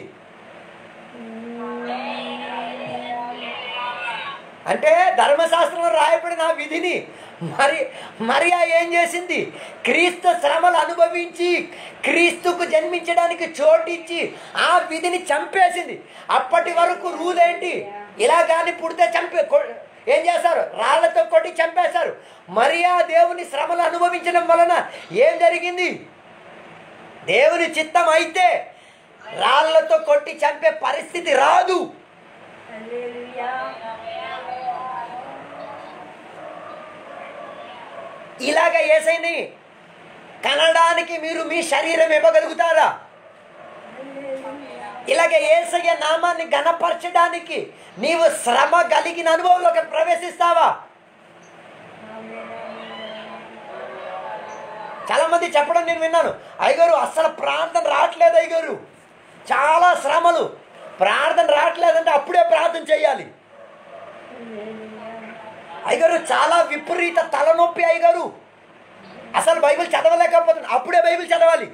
అంటే ధర్మశాస్త్రంలో రాయబడిన ఆ విధిని మరి మరియా ఏం చేసింది క్రీస్తు శ్రమలు అనుభవించి క్రీస్తుకు జన్మించడానికి చోటిచ్చి ఆ విధిని చంపేసింది అప్పటి వరకు రూల్ ఏంటి ఇలా కానీ పుడితే చంపే కొ- ఏం చేశారు రాళ్లతో కొట్టి చంపేశారు మరియా దేవుని శ్రమలు అనుభవించడం వలన ఏం జరిగింది దేవుని చిత్తం అయితే రాళ్లతో కొట్టి చంపే పరిస్థితి రాదు ఇలాగ ఏసైని కనడానికి మీరు మీ శరీరం ఇవ్వగలుగుతారా ఇలాగ ఏసయ్య నామాన్ని గణపరచడానికి నీవు శ్రమ కలిగిన అనుభవంలోకి ప్రవేశిస్తావా చాలా మంది చెప్పడం నేను విన్నాను అయ్యగారు అస్సలు ప్రార్థన రావట్లేదు అయ్యగారు చాలా శ్రమలు ప్రార్థన రావట్లేదంటే అప్పుడే ప్రార్థన చేయాలి అయ్యగారు చాలా విపరీత తలనొప్పి అయ్యగారు అసలు బైబిల్ చదవలేకపోతున్నాను అప్పుడే బైబిల్ చదవాలి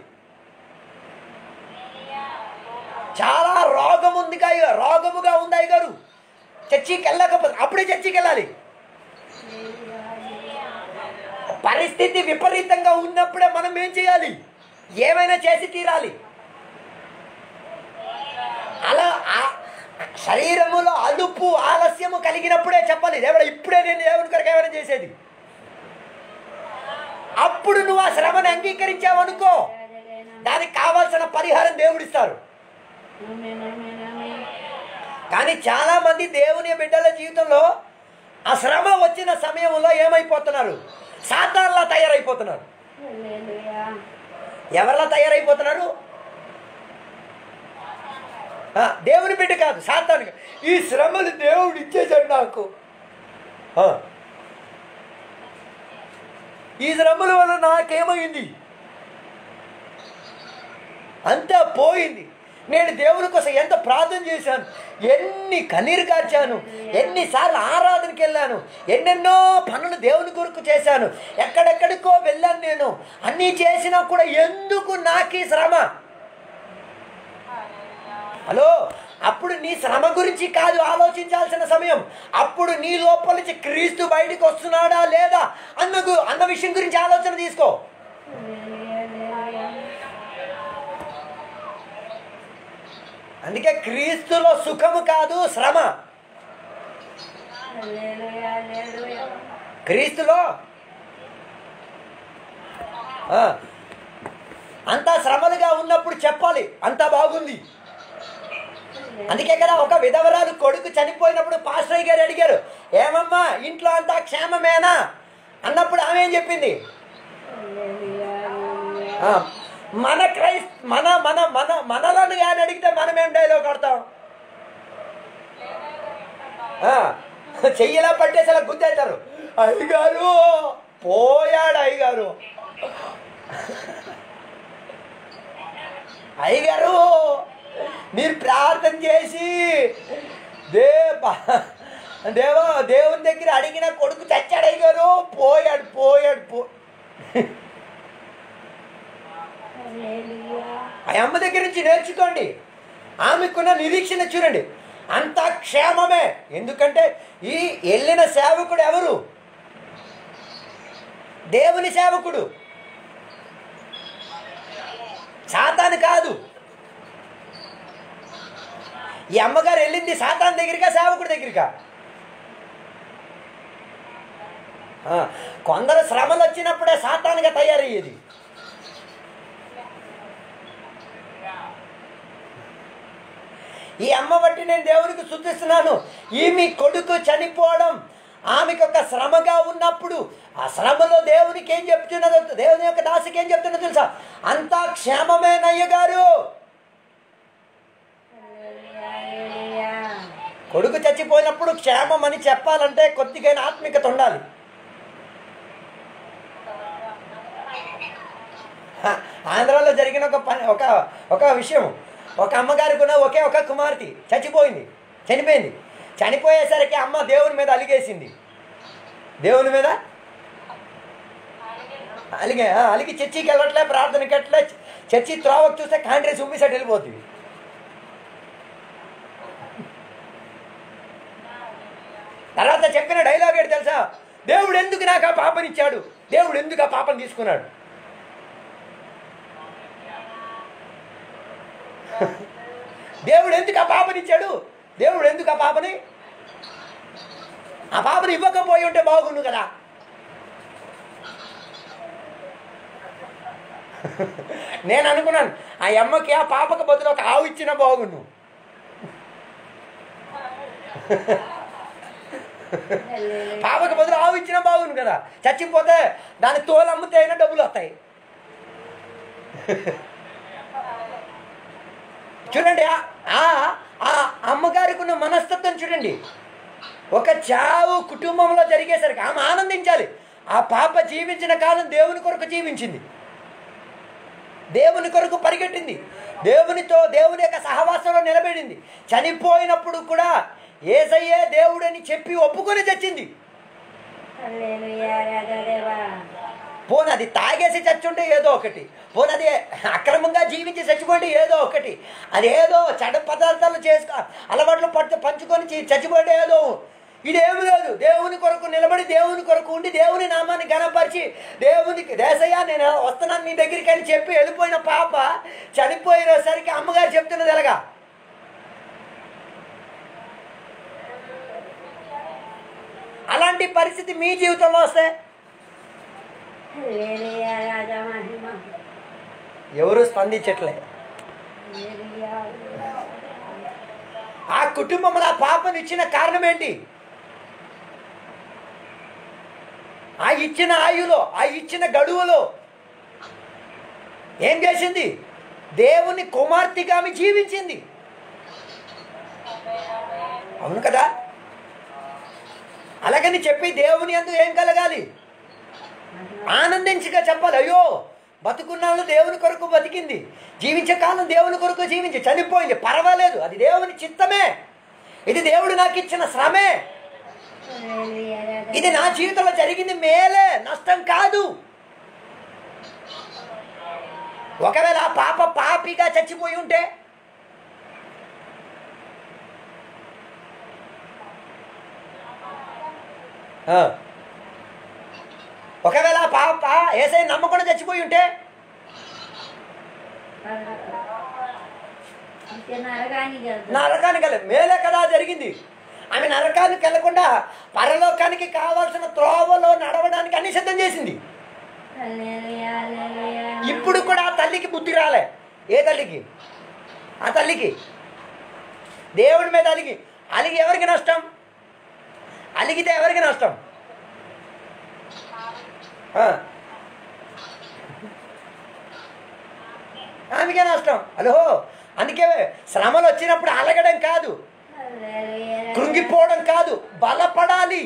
చాలా రోగం ఉంది అయ్య రోగముగా ఉంది అయ్యగారు చర్చికి వెళ్ళకపోతే అప్పుడే చర్చికి వెళ్ళాలి పరిస్థితి విపరీతంగా ఉన్నప్పుడే మనం ఏం చేయాలి ఏమైనా చేసి తీరాలి అలా ఆ- శరీరములో అలుపు ఆలస్యము కలిగినప్పుడే చెప్పాలి దేవుడు ఇప్పుడే నేను దేవుని కొరకు ఏమైనా చేసేది అప్పుడు నువ్వు ఆ శ్రమను అంగీకరించావనుకో దానికి కావాల్సిన పరిహారం దేవుడిస్తారు కానీ చాలా మంది దేవుని బిడ్డల జీవితంలో ఆ శ్రమ వచ్చిన సమయంలో ఏమైపోతున్నారు సాతాన్లా తయారైపోతున్నారు ఎవరిలా తయారైపోతున్నారు ఆ, దేవుని బిడ్డ కాదు సాతాను ఈ శ్రమలు దేవుడు ఇచ్చేసాడు నాకు ఆ. ఈ శ్రమల వల్ల నాకేమైంది అంతా పోయింది నేను దేవుని కోసం ఎంత ప్రార్థన చేశాను ఎన్ని కన్నీరు కార్చాను ఎన్నిసార్లు ఆరాధనకి వెళ్ళాను ఎన్నెన్నో పనులు దేవుని కొరకు చేశాను ఎక్కడెక్కడికో వెళ్ళాను నేను అన్నీ చేసినా కూడా ఎందుకు నాకు ఈ శ్రమ హలో అప్పుడు నీ శ్రమ గురించి కాదు ఆలోచించాల్సిన సమయం అప్పుడు నీ లోపల నుంచి క్రీస్తు బయటికి వస్తున్నాడా లేదా అన్న గు- అన్న విషయం గురించి ఆలోచన తీసుకో అందుకే క్రీస్తులో సుఖము కాదు శ్రమ క్రీస్తులో ఆ, అంతా శ్రమలుగా ఉన్నప్పుడు చెప్పాలి అంతా బాగుంది అందుకే కదా ఒక విధవరాలు కొడుకు చనిపోయినప్పుడు పాస్టర్ గారు అడిగారు ఏమమ్మా ఇంట్లో అంతా క్షేమమేనా అన్నప్పుడు ఆమె ఏం చెప్పింది ఆ, మన క్రైస్ మన మన మన మనలను కానీ అడిగితే మనం ఏం డైలాగ్ కొడతాం ఆ, చెయ్యిలా పట్టేసి అలా గుద్దేస్తారు అయ్యగారు పోయాడు అయ్యగారు అయ్యగారు మీరు ప్రార్థన చేసి దే దేవో దేవుని దగ్గర అడిగిన కొడుకు చచ్చాడు అయ్యగారు పోయాడు పోయాడు పో ఆ అమ్మ దగ్గర నుంచి నేర్చుకోండి ఆమెకున్న నిరీక్షణ చూడండి అంత క్షేమమే ఎందుకంటే ఈ వెళ్ళిన సేవకుడు ఎవరు దేవుని సేవకుడు సాతాను కాదు ఈ అమ్మగారు వెళ్ళింది సాతాన్ దగ్గరికా సేవకుడి దగ్గరికా ఆ, కొందరు శ్రమలు వచ్చినప్పుడే సాతానుగా తయారయ్యేది ఈ అమ్మ బట్టి నేను దేవునికి శుద్ధిస్తున్నాను ఈ మీ కొడుకు చనిపోవడం ఆమెకు ఒక శ్రమగా ఉన్నప్పుడు ఆ శ్రమలో దేవునికి ఏం చెప్తున్నదో దేవుని యొక్క దాసికి ఏం చెప్తున్నదో తెలుసా అంతా క్షేమమేనయ్య గారు కొడుకు చచ్చిపోయినప్పుడు క్షేమం అని చెప్పాలంటే కొద్దిగైన ఆత్మికత ఉండాలి హ, ఆంధ్రాలో జరిగిన ఒక పని ఒక ఒక విషయం ఒక అమ్మగారికి ఉన్న ఒకే ఒక కుమార్తె చచ్చిపోయింది చనిపోయింది చనిపోయేసరికి అమ్మ దేవుని మీద అలిగేసింది దేవుని మీద అలిగే ఆ, అలిగి చర్చికి వెళ్ళట్లే ప్రార్థనకి వెళ్ళట్లే చర్చి త్రోవకు చూస్తే కాండ్రేసి ఉమ్మిసట్ వెళ్ళిపోతుంది తర్వాత చెప్పిన డైలాగ్ ఏంటి తెలుసా దేవుడు ఎందుకు నాకు ఆ పాపనిచ్చాడు దేవుడు ఎందుకు ఆ పాపని తీసుకున్నాడు దేవుడు ఎందుకు ఆ పాపనిచ్చాడు దేవుడు ఎందుకు ఆ పాపని ఆ పాపని ఇవ్వకపోయి ఉంటే బాగుండు కదా నేను అనుకున్నాను ఆ అమ్మకి ఆ పాపకు బదులు ఒక ఆవు ఇచ్చిన బాగుండు పాపకు బదులు ఆవు ఇచ్చినా బాగుండు కదా చచ్చిపోతే దాని తోలు అమ్మితే అయినా డబ్బులు వస్తాయి చూడండి ఆ- ఆ ఆ అమ్మగారికి ఉన్న మనస్తత్వం చూడండి ఒక చావు కుటుంబంలో జరిగేసరికి ఆమె ఆనందించాలి ఆ పాప జీవించిన కాలం దేవుని కొరకు జీవించింది దేవుని కొరకు పరిగెట్టింది దేవునితో దేవుని యొక్క సహవాసంలో నిలబడింది చనిపోయినప్పుడు కూడా ఏసయ్యే దేవుడని చెప్పి ఒప్పుకొని చచ్చింది పోనీ అది తాగేసి చచ్చుంటే ఏదో ఒకటి పోనీ అది అక్రమంగా జీవించి చచ్చిపోతే ఏదో ఒకటి అది ఏదో చెడ పదార్థాలు చేసుకో అలవాట్లు పట్టు పంచుకొని చి- చచ్చిపోతే ఏదో ఇదేమి లేదు దేవుని కొరకు నిలబడి దేవుని కొరకు ఉండి దేవుని నామాన్ని గణపరిచి దేవునికి దేశయ్య నేను వస్తున్నాను నీ దగ్గరికి అని చెప్పి వెళ్ళిపోయిన పాప చనిపోయేసరికి అమ్మగారు చెప్తున్నది ఎలాగా అలాంటి పరిస్థితి మీ జీవితంలో వస్తే ఎవరు స్పందించట్లే ఆ కుటుంబంలో ఆ పాపను ఇచ్చిన కారణం ఏంటి ఆ ఇచ్చిన ఆయులో ఆ ఇచ్చిన గడువులో ఏం చేసింది దేవుని కుమార్తెగా ఆమె జీవించింది అవును కదా అలాగని చెప్పి దేవుని అందు ఏం కలగాలి ఆనందించగా చెప్పాలి అయ్యో బతుకున్నాళ్ళు దేవుని కొరకు బతికింది జీవించే కాలం దేవుని కొరకు జీవించి చనిపోయింది పర్వాలేదు అది దేవుని చిత్తమే ఇది దేవుడు నాకు ఇచ్చిన శ్రమే ఇది నా జీవితంలో జరిగింది మేలే నష్టం కాదు ఒకవేళ ఆ పాప పాపిగా చచ్చిపోయి ఉంటే ఆ. ఒకవేళ ఆ పాప ఏసై నమ్మకుండా చచ్చిపోయి ఉంటే నరకానికి వెళ్తాం నరకానికి వెళ్ళ మేలే కదా జరిగింది ఆమె నరకానికి వెళ్ళకుండా పరలోకానికి కావాల్సిన త్రోవలో నడవడానికి అన్ని సిద్ధం చేసింది హల్లెలూయా, హల్లెలూయా. ఇప్పుడు కూడా ఆ తల్లికి బుద్ధి రాలే ఏ తల్లికి ఆ తల్లికి దేవుడి మీద అలిగి అలిగి ఎవరికి నష్టం అలిగితే ఎవరికి నష్టం ఆ. ఆమెకే నష్టం హలో అందుకే శ్రమలు వచ్చినప్పుడు అలగడం కాదు హల్లెలూయా కృంగిపోవడం కాదు బలపడాలి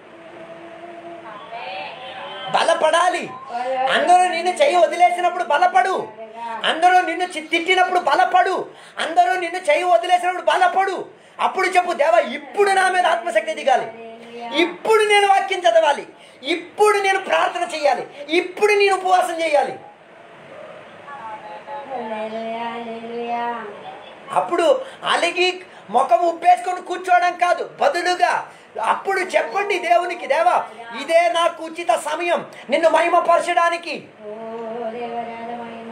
బలపడాలి అందరూ నిన్ను చెయ్యి వదిలేసినప్పుడు బలపడు అందరూ నిన్ను చి- తిట్టినప్పుడు బలపడు అందరూ నిన్ను చెయ్యి వదిలేసినప్పుడు బలపడు అప్పుడు చెప్పు దేవా ఇప్పుడు నా మీద ఆత్మశక్తి దిగాలి ఇప్పుడు నేను వాక్యం చదవాలి ఇప్పుడు నేను ప్రార్థన చేయాలి ఇప్పుడు నేను ఉపవాసం చేయాలి హల్లెలూయా హల్లెలూయా అప్పుడు అలిగి ముఖం ఉప్పేసుకొని కూర్చోవడం కాదు బదులుగా అప్పుడు చెప్పండి దేవునికి దేవా ఇదే నాకు ఉచిత సమయం నిన్ను మహిమపరచడానికి ఓ దేవరాజ మహిమ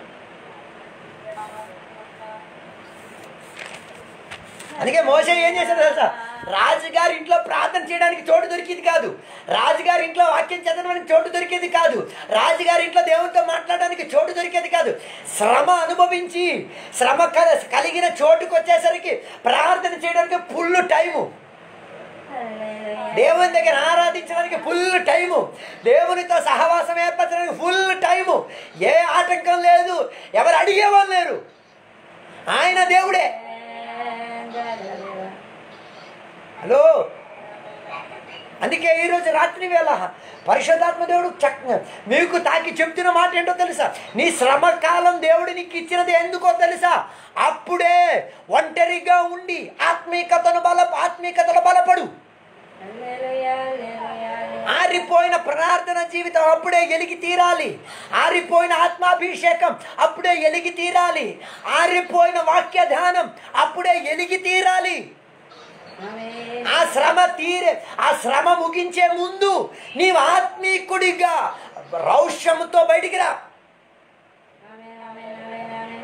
అందుకే మోసే ఏం చేశాడు తెలుసా రాజుగారి ఇంట్లో ప్రార్థన చేయడానికి చోటు దొరికేది కాదు రాజుగారి ఇంట్లో వాక్యం చదవడానికి చోటు దొరికేది కాదు రాజుగారి ఇంట్లో దేవునితో మాట్లాడడానికి చోటు దొరికేది కాదు శ్రమ అనుభవించి శ్రమ కల- కలిగిన చోటుకు వచ్చేసరికి ప్రార్థన చేయడానికి ఫుల్ టైము హల్లెలూయా దేవుని దగ్గర ఆరాధించడానికి ఫుల్ టైము దేవునితో సహవాసం ఏర్పరచడానికి ఫుల్ టైము ఏ ఆటంకం లేదు ఎవరు అడిగేవాళ్ళు లేరు ఆయన దేవుడే హల్లెలూయా హలో అందుకే ఈరోజు రాత్రి వేళ పరిశుద్ధాత్మ దేవుడు చక్ మీకు తాకి చెప్తున్న మాట ఏంటో తెలుసా నీ శ్రమ కాలం దేవుడు నీకు ఇచ్చినది ఎందుకో తెలుసా అప్పుడే ఒంటరిగా ఉండి ఆత్మీకతను బల ఆత్మీకతలో బలపడు హల్లెలూయా హల్లెలూయా ఆరిపోయిన ప్రార్థన జీవితం అప్పుడే ఎలిగి తీరాలి ఆరిపోయిన ఆత్మాభిషేకం అప్పుడే ఎలిగి తీరాలి ఆరిపోయిన వాక్య ధ్యానం అప్పుడే ఎలిగి తీరాలి ఆమేన్ ఆ శ్రమ తీరే ఆ శ్రమ ముగించే ముందు నీవు ఆత్మీకుడిగా రౌష్యముతో బయటికి రా ఆమేన్ ఆమేన్ ఆమేన్ ఆమేన్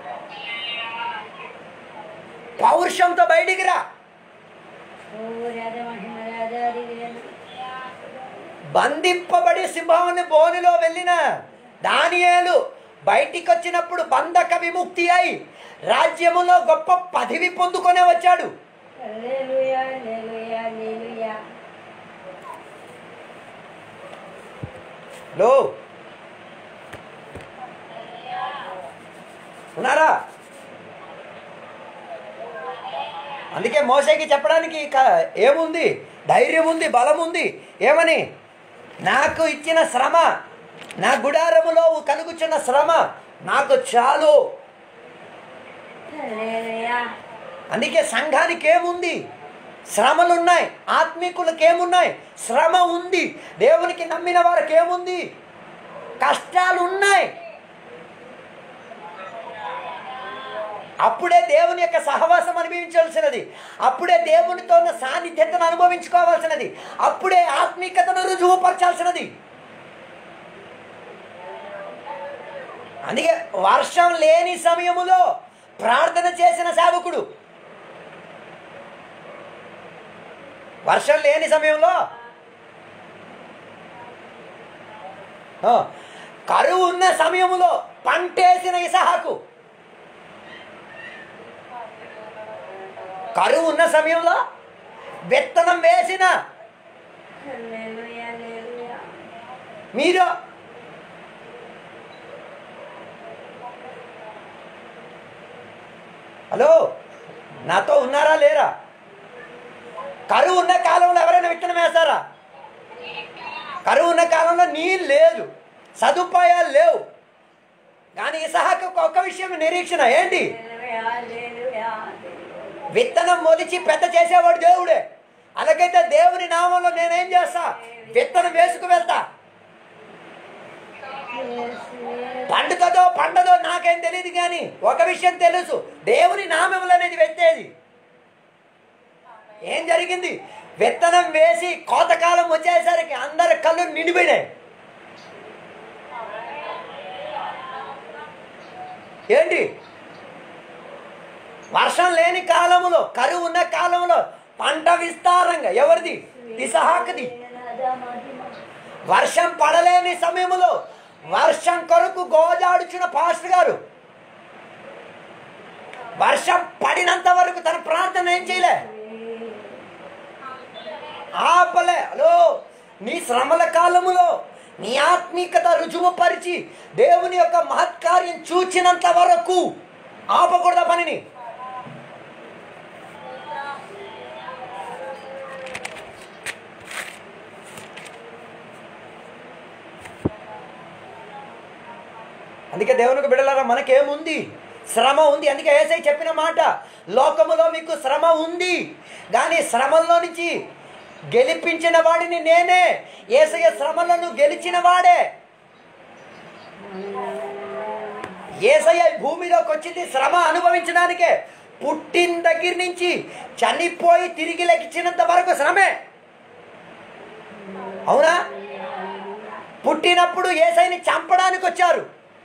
పౌరుషంతో బయటికి రా ఓ రాజ మహిమ రాజా దివ్య బంధింపబడి సింహాన్ని బోనిలో వెళ్ళిన దానియేలు బయటికి వచ్చినప్పుడు బంధక విముక్తి అయి రాజ్యములో గొప్ప పదవి పొందుకొనే వచ్చాడు హల్లెలూయా హల్లెలూయా హల్లెలూయా లో ఉన్నారా అందుకే మోసేకి చెప్పడానికి క- ఏముంది ధైర్యం ఉంది బలం ఉంది ఏమని నాకు ఇచ్చిన శ్రమ నా గుడారములో కలుగుచున్న శ్రమ నాకు చాలు హల్లెలూయా అందుకే సంఘానికి ఏముంది శ్రమలు ఉన్నాయి ఆత్మీకులకు ఏమున్నాయి శ్రమ ఉంది దేవునికి నమ్మిన వారికి ఏముంది కష్టాలు ఉన్నాయి అప్పుడే దేవుని యొక్క సహవాసం అనుభవించవలసినది అప్పుడే దేవునితో ఉన్న సాన్నిధ్యతను అనుభవించుకోవాల్సినది అప్పుడే ఆత్మీకతను రుజువుపరచాల్సినది అందుకే వర్షం లేని సమయములో ప్రార్థన చేసిన సేవకుడు వర్షం లేని సమయంలో ఆ, కరువు ఉన్న సమయములో పంటేసిన ఇసహాకు కరువు ఉన్న సమయంలో విత్తనం వేసిన హల్లెలూయా హల్లెలూయా మీరు హలో నాతో ఉన్నారా లేరా కరువు ఉన్న కాలంలో ఎవరైనా విత్తనం వేస్తారా కరువు ఉన్న కాలంలో నీళ్ళు లేదు సదుపాయాలు లేవు కానీ ఇసహాకు ఒక్క విషయం నిరీక్షణ ఏంటి హల్లెలూయా హల్లెలూయా విత్తనం మొలిచి పెద్ద చేసేవాడు దేవుడే అలాగైతే దేవుని నామంలో నేనేం చేస్తా విత్తనం వేసుకు వెళ్తా పండుతుందో పండదో నాకేం తెలియదు కానీ ఒక విషయం తెలుసు దేవుని నామములు అనేది వెత్తేది ఏం జరిగింది విత్తనం వేసి కోతకాలం వచ్చేసరికి అందరి కళ్ళు నిండిపోయినాయి ఏంటి వర్షం లేని కాలములో కరువు ఉన్న కాలంలో పంట విస్తారంగా ఎవరిది ఇసహాకుది రాజా మహిమ వర్షం పడలేని సమయంలో వర్షం కొరకు గోజాడుచున్న పాస్టర్ గారు వర్షం పడినంత వరకు తన ప్రార్థన ఏం చేయలే ఆపలే హలో నీ శ్రమల కాలములో నీ ఆత్మీకత రుజువుపరిచి దేవుని యొక్క మహత్కార్యం చూచినంత వరకు ఆపకూడదా పనిని అందుకే దేవునికి బిడలారా మనకేముంది శ్రమ ఉంది అందుకే ఏసై చెప్పిన మాట లోకములో మీకు శ్రమ ఉంది కానీ శ్రమల్లో నుంచి గెలిపించిన వాడిని నేనే ఏసయ్య శ్రమలను గెలిచిన వాడే ఏసయ్య ఈ భూమిలోకి వచ్చింది శ్రమ అనుభవించడానికే పుట్టిన దగ్గర నుంచి చనిపోయి తిరిగి లెక్కించినంత వరకు శ్రమే అవునా పుట్టినప్పుడు ఏసైని చంపడానికి వచ్చారు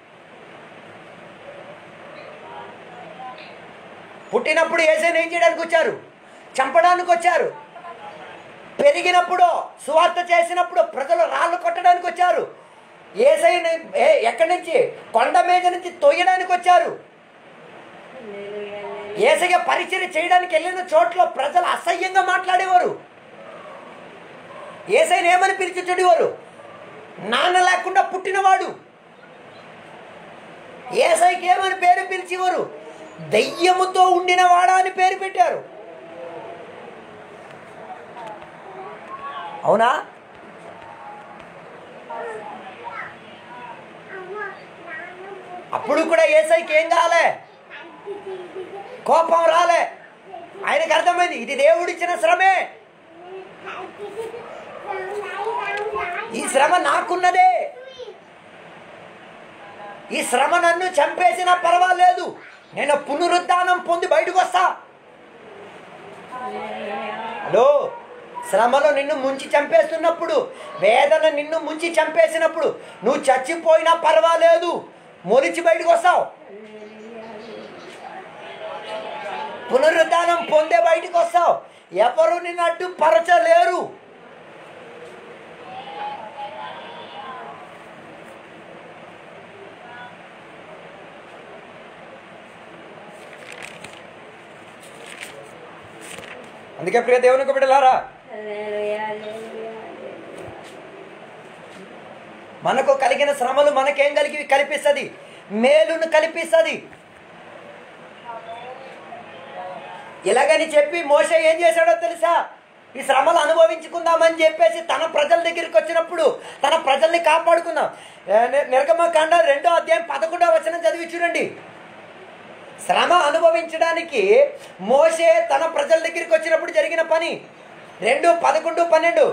పుట్టినప్పుడు ఏసైని ఏం చేయడానికి వచ్చారు చంపడానికి వచ్చారు పెరిగినప్పుడు సువార్త చేసినప్పుడు ప్రజలు రాళ్ళు కొట్టడానికి వచ్చారు ఏసైని ఏ- ఎక్కడి నుంచి కొండ మీద నుంచి తొయ్యడానికి వచ్చారు ఏసయ్య పరిచయం చేయడానికి వెళ్ళిన చోట్ల ప్రజలు అసహ్యంగా మాట్లాడేవారు ఏసైని ఏమని పిలిచి చెడేవారు నాన్న లేకుండా పుట్టినవాడు ఏసైకి ఏమని పేరు పిలిచేవారు దయ్యముతో ఉండిన వాడా అని పేరు పెట్టారు అవునా అప్పుడు కూడా ఏసైకి ఏం కాలే కోపం రాలే ఆయనకు అర్థమైంది ఇది దేవుడిచ్చిన శ్రమే ఈ శ్రమ నాకున్నదే ఈ శ్రమ నన్ను చంపేసినా పర్వాలేదు నేను పునరుద్ధానం పొంది బయటకు వస్తా హలో శ్రమలో నిన్ను ముంచి చంపేస్తున్నప్పుడు వేదన నిన్ను ముంచి చంపేసినప్పుడు నువ్వు చచ్చిపోయినా పర్వాలేదు మొలిచి బయటకు వస్తావు పునరుద్ధానం పొందే బయటకు వస్తావు ఎవరు నిన్ను అడ్డు పరచలేరు అందుకే ప్రియ దేవునికి బిడ్డలారా హల్లెలూయా, హల్లెలూయా, హల్లెలూయా. మనకు కలిగిన శ్రమలు మనకేం కలిగి కల్పిస్తుంది మేలును కల్పిస్తుంది ఇలాగని చెప్పి మోసే ఏం చేశాడో తెలుసా ఈ శ్రమలు అనుభవించుకుందామని చెప్పేసి తన ప్రజల దగ్గరికి వచ్చినప్పుడు తన ప్రజల్ని కాపాడుకుందాం ఏ, ని- నిర్గమకాండ రెండో అధ్యాయం పదకొండో వచనం చదివి చూడండి శ్రమ అనుభవించడానికి మోసే తన ప్రజల దగ్గరికి వచ్చినప్పుడు జరిగిన పని రెండు పదకొండు పన్నెండు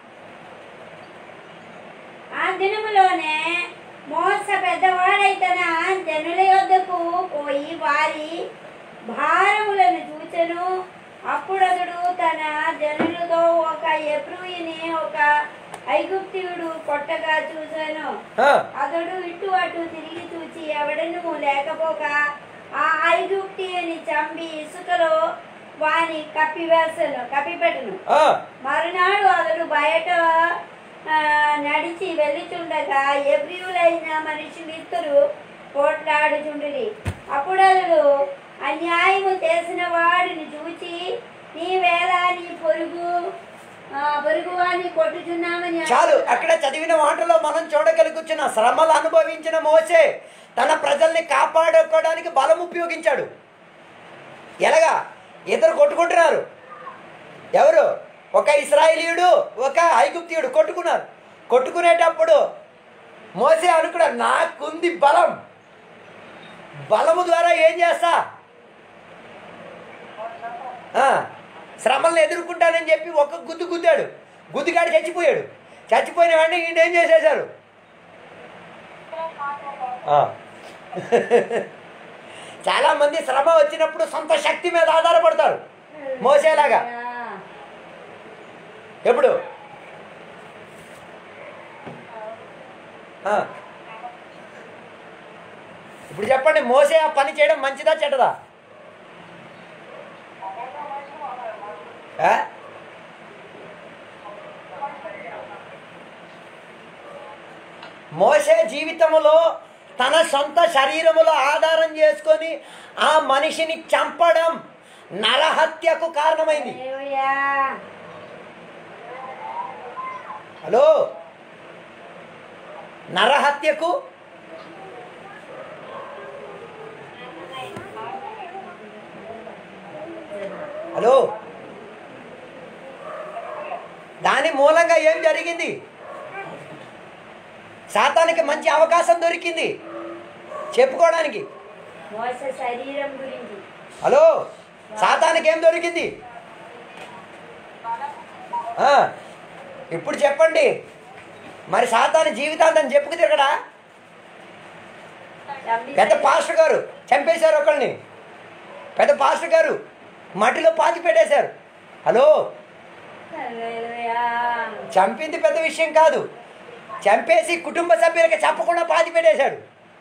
ఆ దినములోనే మోస పెద్దవాడైతన జనుల యొద్దకు పోయి వారి భారములను చూచెను అప్పుడతడు తన జనులతో ఒక ఎప్రుయిని ఒక ఐగుప్తియుడు కొట్టగా చూశాను ఆ, అతడు ఇటు అటు తిరిగి చూచి ఎవడను లేకపోక ఆ ఐగుప్తిని చంపి ఇసుకలో వాని కప్పివేసను కప్పిపెట్టను ఆ, మరునాడు అతడు బయట ఆ, నడిచి వెళ్ళుచుండగా ఎబ్రియులైన మనుషులిద్దరు పోట్లాడుచుండిరి అప్పుడు అతడు అన్యాయము చేసిన వాడిని చూచి నీ వేళ నీ పొరుగు ఆ, పొరుగు వాడిని కొట్టుచున్నామని చాలు అక్కడ చదివిన మాటలో మనం చూడగలుగుతున్న శ్రమలు అనుభవించిన మోసే తన ప్రజల్ని కాపాడుకోవడానికి బలం ఉపయోగించాడు ఎలాగా ఇద్దరు కొట్టుకుంటున్నారు ఎవరు ఒక ఇస్రాయేలీయుడు ఒక ఐగుప్తియుడు కొట్టుకున్నారు కొట్టుకునేటప్పుడు మోసే అనుకున్నాడు నాకుంది బలం బలము ద్వారా ఏం చేస్తా ఆ, శ్రమలను ఎదుర్కొంటానని చెప్పి ఒక గుద్దు గుద్దాడు గుద్దుగాడు చచ్చిపోయాడు చచ్చిపోయిన వెంటనే ఈయన ఏం చేసేశారు ఆ. చాలా మంది శ్రమ వచ్చినప్పుడు సొంత శక్తి మీద ఆధారపడతారు మోసేలాగా ఎప్పుడు ఆ. ఇప్పుడు చెప్పండి మోసే ఆ పని చేయడం మంచిదా చెడ్డదా ఆ? మోసే జీవితంలో తన సొంత శరీరములో ఆధారం చేసుకుని చేసుకొని ఆ మనిషిని చంపడం నరహత్యకు కారణమైంది హల్లెలూయా హలో నరహత్యకు హలో దాని మూలంగా ఏం జరిగింది శాతానికి మంచి అవకాశం దొరికింది చెప్పుకోవడానికి మోస శరీరం గురించి హలో శాతానికి ఏం దొరికింది ఆ, ఇప్పుడు చెప్పండి మరి సాతాను జీవితాంతం చెప్పుకు తిరగడా పెద్ద పాస్టర్ గారు చంపేశారు ఒకళ్ళని పెద్ద పాస్టర్ గారు మట్టిలో పాతి పెట్టేశారు హలో హల్లెలూయా చంపింది పెద్ద విషయం కాదు చంపేసి కుటుంబ సభ్యులకి చెప్పకుండా పాతి పెట్టేశాడు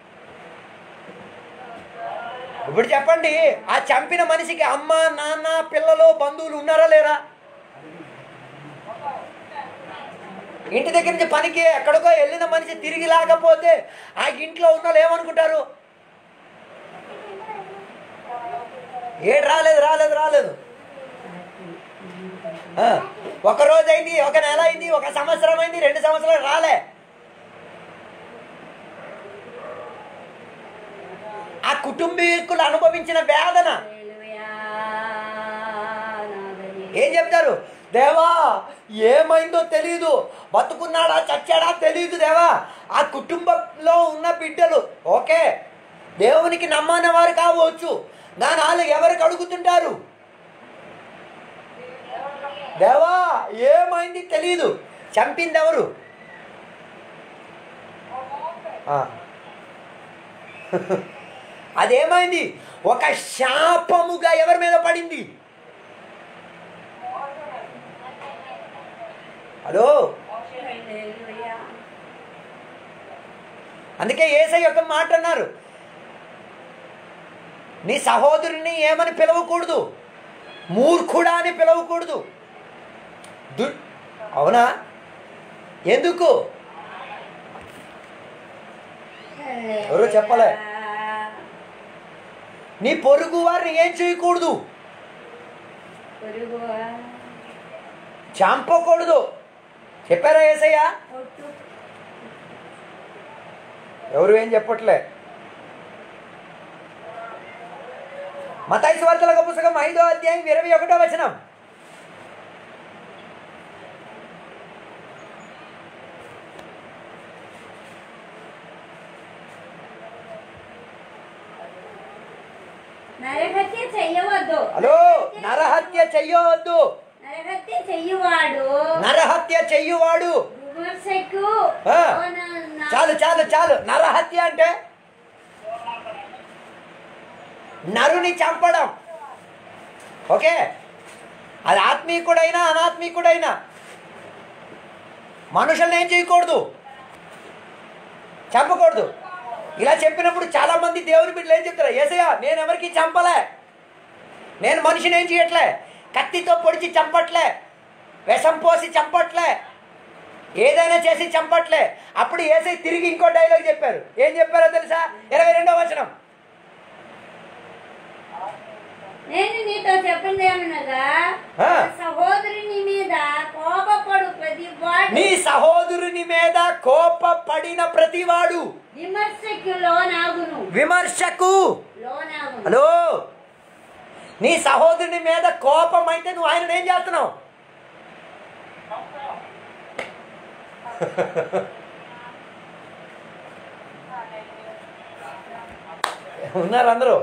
ఇప్పుడు చెప్పండి ఆ చంపిన మనిషికి అమ్మ నాన్న పిల్లలు బంధువులు ఉన్నారా లేరా ఇంటి దగ్గర నుంచి పనికి ఎక్కడికో వెళ్ళిన మనిషి తిరిగి లేకపోతే ఆ ఇంట్లో ఉన్న వాళ్ళు ఏమనుకుంటారు ఏడు రాలేదు రాలేదు రాలేదు ఆ, ఒక రోజు అయింది ఒక నెల అయింది ఒక సంవత్సరం అయింది రెండు సంవత్సరాలు రాలే ఆ కుటుంబీకులు అనుభవించిన వేదన హల్లెలూయా నాదనే ఏం చెప్తారు దేవా ఏమైందో తెలియదు బతుకున్నాడా చచ్చాడా తెలియదు దేవా ఆ కుటుంబంలో ఉన్న బిడ్డలు ఓకే దేవునికి నమ్మని వారు కావచ్చు దాని వాళ్ళు ఎవరికి అడుగుతుంటారు దేవా ఏమైంది తెలియదు చంపింది ఎవరు ఆ. అదేమైంది ఒక శాపముగా ఎవరి మీద పడింది హలో హల్లెలూయా అందుకే ఏసై యొక్క మాట అన్నారు నీ సహోదరుని ఏమని పిలవకూడదు మూర్ఖుడా అని పిలవకూడదు దు అవునా ఎందుకు ఎవరో చెప్పలే. నీ పొరుగు వారిని ఏం చేయకూడదు పొరుగువా చంపకూడదు చెప్పారా ఏసయ్య పొట్టు ఎవరు ఏం చెప్పట్లే మతాయి వార్తల పుస్తకం ఐదో అధ్యాయం ఇరవై ఒకటో వచనం నరహత్య చెయ్యవద్దు హలో నరహత్య చెయ్యవద్దు నరహత్య చెయ్యువాడు నరహత్య చెయ్యువాడు విమర్శకు ఆ. లోన- చాలు చాలు చాలు నరహత్య అంటే నరుని చంపడం ఓకే అది ఆత్మీకుడైనా అనాత్మీకుడైనా మనుషుల్ని ఏం చేయకూడదు చంపకూడదు ఇలా చెప్పినప్పుడు చాలా మంది దేవుని బిడ్డలు ఏం చెప్తారు ఏసయ్య నేను ఎవరికి చంపలే నేను మనిషిని ఏం చేయట్లే కత్తితో పొడిచి చంపట్లే విషం పోసి చంపట్లే ఏదైనా చేసి చంపట్లే అప్పుడు ఏసై తిరిగి ఇంకో డైలాగ్ చెప్పారు ఏం చెప్పారో తెలుసా ఇరవై రెండో వచనం నేను నీతో చెప్పింది ఏమనగా ఆ. నా సహోదరుని మీద కోపపడు ప్రతి వాడు నీ సహోదరుని మీద కోపపడిన ప్రతివాడు విమర్శకు లోనాగును విమర్శకు లోనాగును హలో నీ సహోదరుని మీద కోపం అయితే నువ్వు ఆయన ఏం చేస్తున్నావు ఉన్నారు అందరూ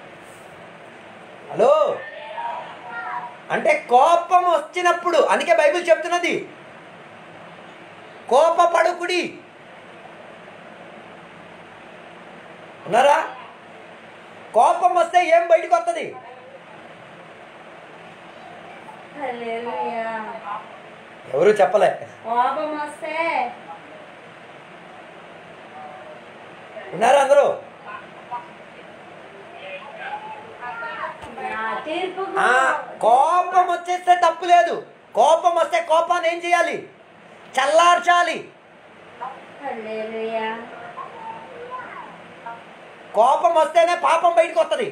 హలో అంటే కోపం వచ్చినప్పుడు అందుకే బైబిల్ చెప్తున్నది కోపపడుకుడి ఉన్నారా కోపం వస్తే ఏం బయటకు వస్తుంది హల్లెలూయా. ఎవరు చెప్పలే కోపం వస్తే ఉన్నారా అందరూ నా తీర్పు ఆ కోపం వచ్చేస్తే తప్పు లేదు కోపం వస్తే కోపాన్ని ఏం చేయాలి చల్లార్చాలి హల్లెలూయా కోపం వస్తేనే పాపం బయటకు వస్తుంది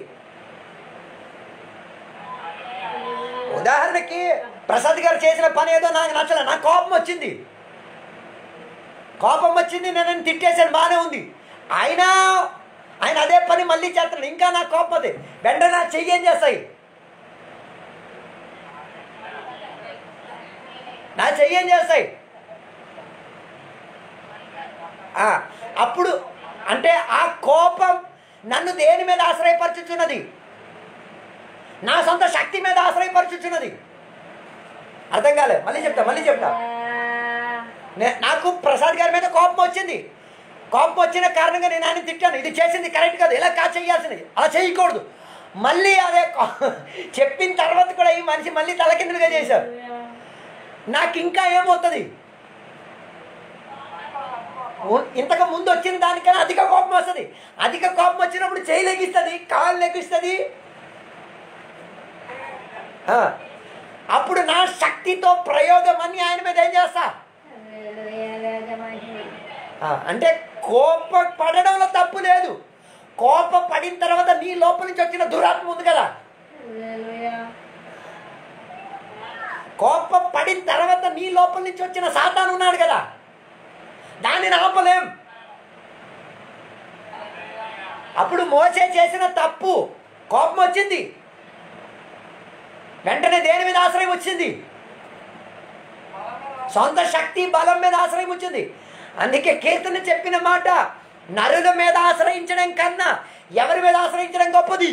ఉదాహరణకి ప్రసాద్ గారు చేసిన పని ఏదో నాకు నచ్చలే నాకు కోపం వచ్చింది కోపం వచ్చింది నేను ఆయన తిట్టేసాను బాగానే ఉంది ఆయన ఆయన అదే పని మళ్ళీ చేస్తున్నాడు ఇంకా నాకు కోపం అది వెంటనే నా చెయ్యి ఏం చేస్తాయి నా చెయ్యి ఏం చేస్తాయి ఆ, అప్పుడు అంటే ఆ కోపం నన్ను దేని మీద ఆశ్రయపరచుచున్నది నా సొంత శక్తి మీద ఆశ్రయపరచుచున్నది అర్థం కాలే మళ్ళీ చెప్తా మళ్ళీ చెప్తా నే- నాకు ప్రసాద్ గారి మీద కోపం వచ్చింది కోపం వచ్చిన కారణంగా నేను ఆయన తిట్టాను ఇది చేసింది కరెక్ట్ కాదు ఇలా కా చేయాల్సింది అలా చేయకూడదు మళ్ళీ అదే కో- చెప్పిన తర్వాత కూడా ఈ మనిషి మళ్ళీ తలకిందులుగా చేశారు నాకు ఇంకా ఏమవుతుంది ఉ- ఇంతకు ముందు వచ్చిన దానికన్నా అధిక కోపం వస్తుంది అధిక కోపం వచ్చినప్పుడు చేయి లెగిస్తుంది కాళ్ళు లెగిస్తుంది ఆ, అప్పుడు నా శక్తితో ప్రయోగం అని ఆయన మీద ఏం చేస్తా ఆ, అంటే కోప పడడంలో తప్పు లేదు కోప పడిన తర్వాత నీ లోపల నుంచి వచ్చిన దురాత్మ ఉంది కదా కోప పడిన తర్వాత నీ లోపల నుంచి వచ్చిన సాతాను ఉన్నాడు కదా దానిని ఆపలేం అప్పుడు మోసే చేసిన తప్పు కోపం వచ్చింది వెంటనే దేని మీద ఆశ్రయం వచ్చింది సొంత శక్తి బలం మీద ఆశ్రయం వచ్చింది అందుకే కీర్తన చెప్పిన మాట నరుల మీద ఆశ్రయించడం కన్నా ఎవరి మీద ఆశ్రయించడం గొప్పది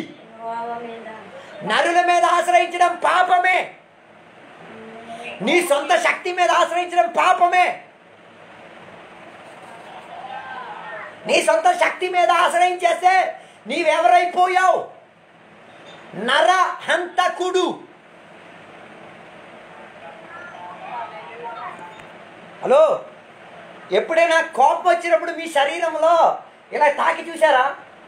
నరుల మీద ఆశ్రయించడం పాపమే నీ సొంత శక్తి మీద ఆశ్రయించడం పాపమే నీ సొంత శక్తి మీద ఆశ్రయించేస్తే నీవెవరైపోయావు నర హంతకుడు హలో ఎప్పుడైనా కోపం వచ్చినప్పుడు మీ శరీరంలో ఇలా తాకి చూసారా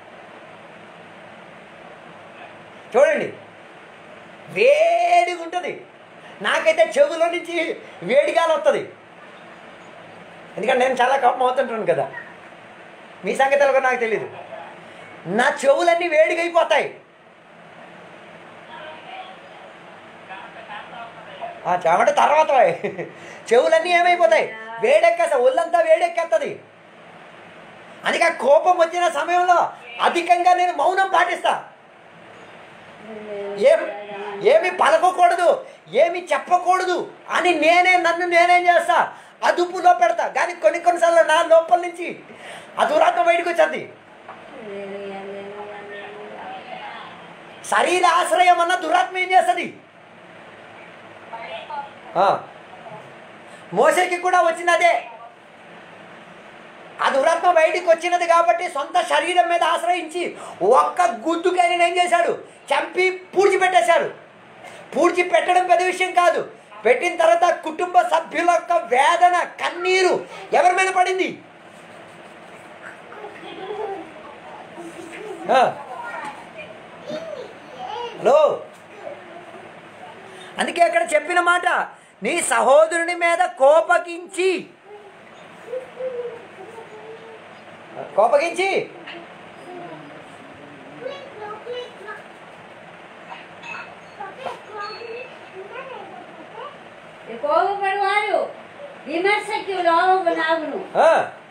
చూడండి వేడిగా ఉంటుంది నాకైతే చెవులో నుంచి వేడిగాలు వస్తుంది ఎందుకంటే నేను చాలా కోపం అవుతుంటాను కదా మీ సంగతి ఎలాగో నాకు తెలియదు నా చెవులన్నీ వేడిగా అయిపోతాయి ఆ చెమట తర్వాత వాయ్. చెవులన్నీ ఏమైపోతాయి వేడెక్కేస్తా ఒళ్ళంతా వేడెక్కేస్తుంది అందుకే ఆ కోపం వచ్చిన సమయంలో అధికంగా నేను మౌనం పాటిస్తా ఏం ఏమి పలకకూడదు ఏమి చెప్పకూడదు అని నేనే నన్ను నేనేం చేస్తా అదుపులో పెడతా కానీ కొన్ని కొన్నిసార్లు నా లోపల నుంచి ఆ దురాత్మ బయటకు వచ్చేది శరీర ఆశ్రయం అన్న దురాత్మ ఏం చేస్తుంది ఆ. మోసేకి కూడా వచ్చింది అదే ఆ దురాత్మ బయటికి వచ్చినది కాబట్టి సొంత శరీరం మీద ఆశ్రయించి ఒక్క గుద్దుకైనా ఏం చేశాడు చంపి పూడ్చిపెట్టేశాడు పూడ్చిపెట్టడం పెద్ద విషయం కాదు పెట్టిన తర్వాత కుటుంబ సభ్యుల యొక్క వేదన కన్నీరు ఎవరి మీద పడింది ఆ. హలో అందుకే అక్కడ చెప్పిన మాట నీ సహోదరుని మీద కోపగించి కోపగించి కోపపడవారు విమర్శకి లోపనాగును ఆ,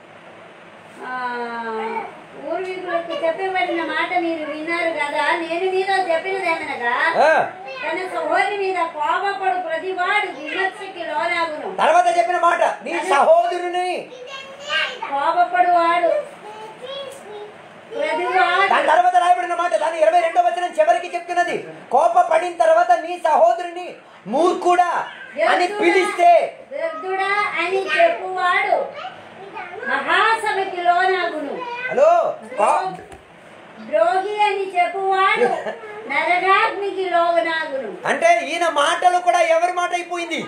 పూర్వీకులకు చెప్పబడిన మాట మీరు విన్నారు కదా నేను మీతో చెప్పినదేమనగా ఆ. తన సహోదరి మీద కోపపడు ప్రతివాడు విమర్శకి లోనాగును తర్వాత చెప్పిన మాట నీ సహోదరుని కోపపడు వాడు ప్రతివాడు దాని తర్వాత రాయబడిన మాట దాని ఇరవై రెండో వచ్చిన చివరికి చెప్తున్నది కోపపడిన తర్వాత నీ సహోదరుని మూర్ఖుడా అని పిలిస్తే వ్యర్థుడా అని చెప్పువాడు మహాసభకి లోనాగును హలో కో- ద్రోహి అని చెప్పువాడు నరకాగ్నికి లోనాగును అంటే ఈయన మాటలు కూడా ఎవరి మాట అయిపోయింది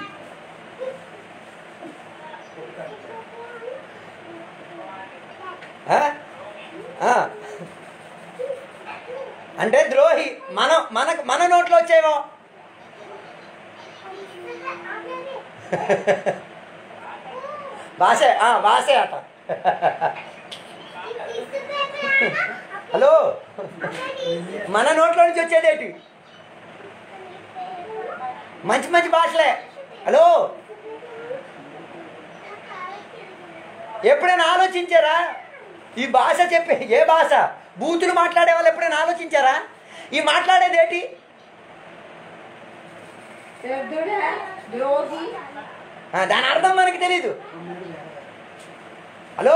ఆ? ఆ. అంటే ద్రోహి మన మన మన నోట్లో వచ్చేవో భాష ఆ, భాషే అట హలో మన నోట్లో నుంచి వచ్చేదేటి మంచి మంచి భాషలే హలో ఎప్పుడైనా ఆలోచించారా ఈ భాష చెప్పే ఏ భాష బూతులు మాట్లాడే వాళ్ళు ఎప్పుడైనా ఆలోచించారా ఈ మాట్లాడేది ఏంటి పెద్దోడా ద్రోహి ఆ, దాని అర్థం మనకి తెలీదు హలో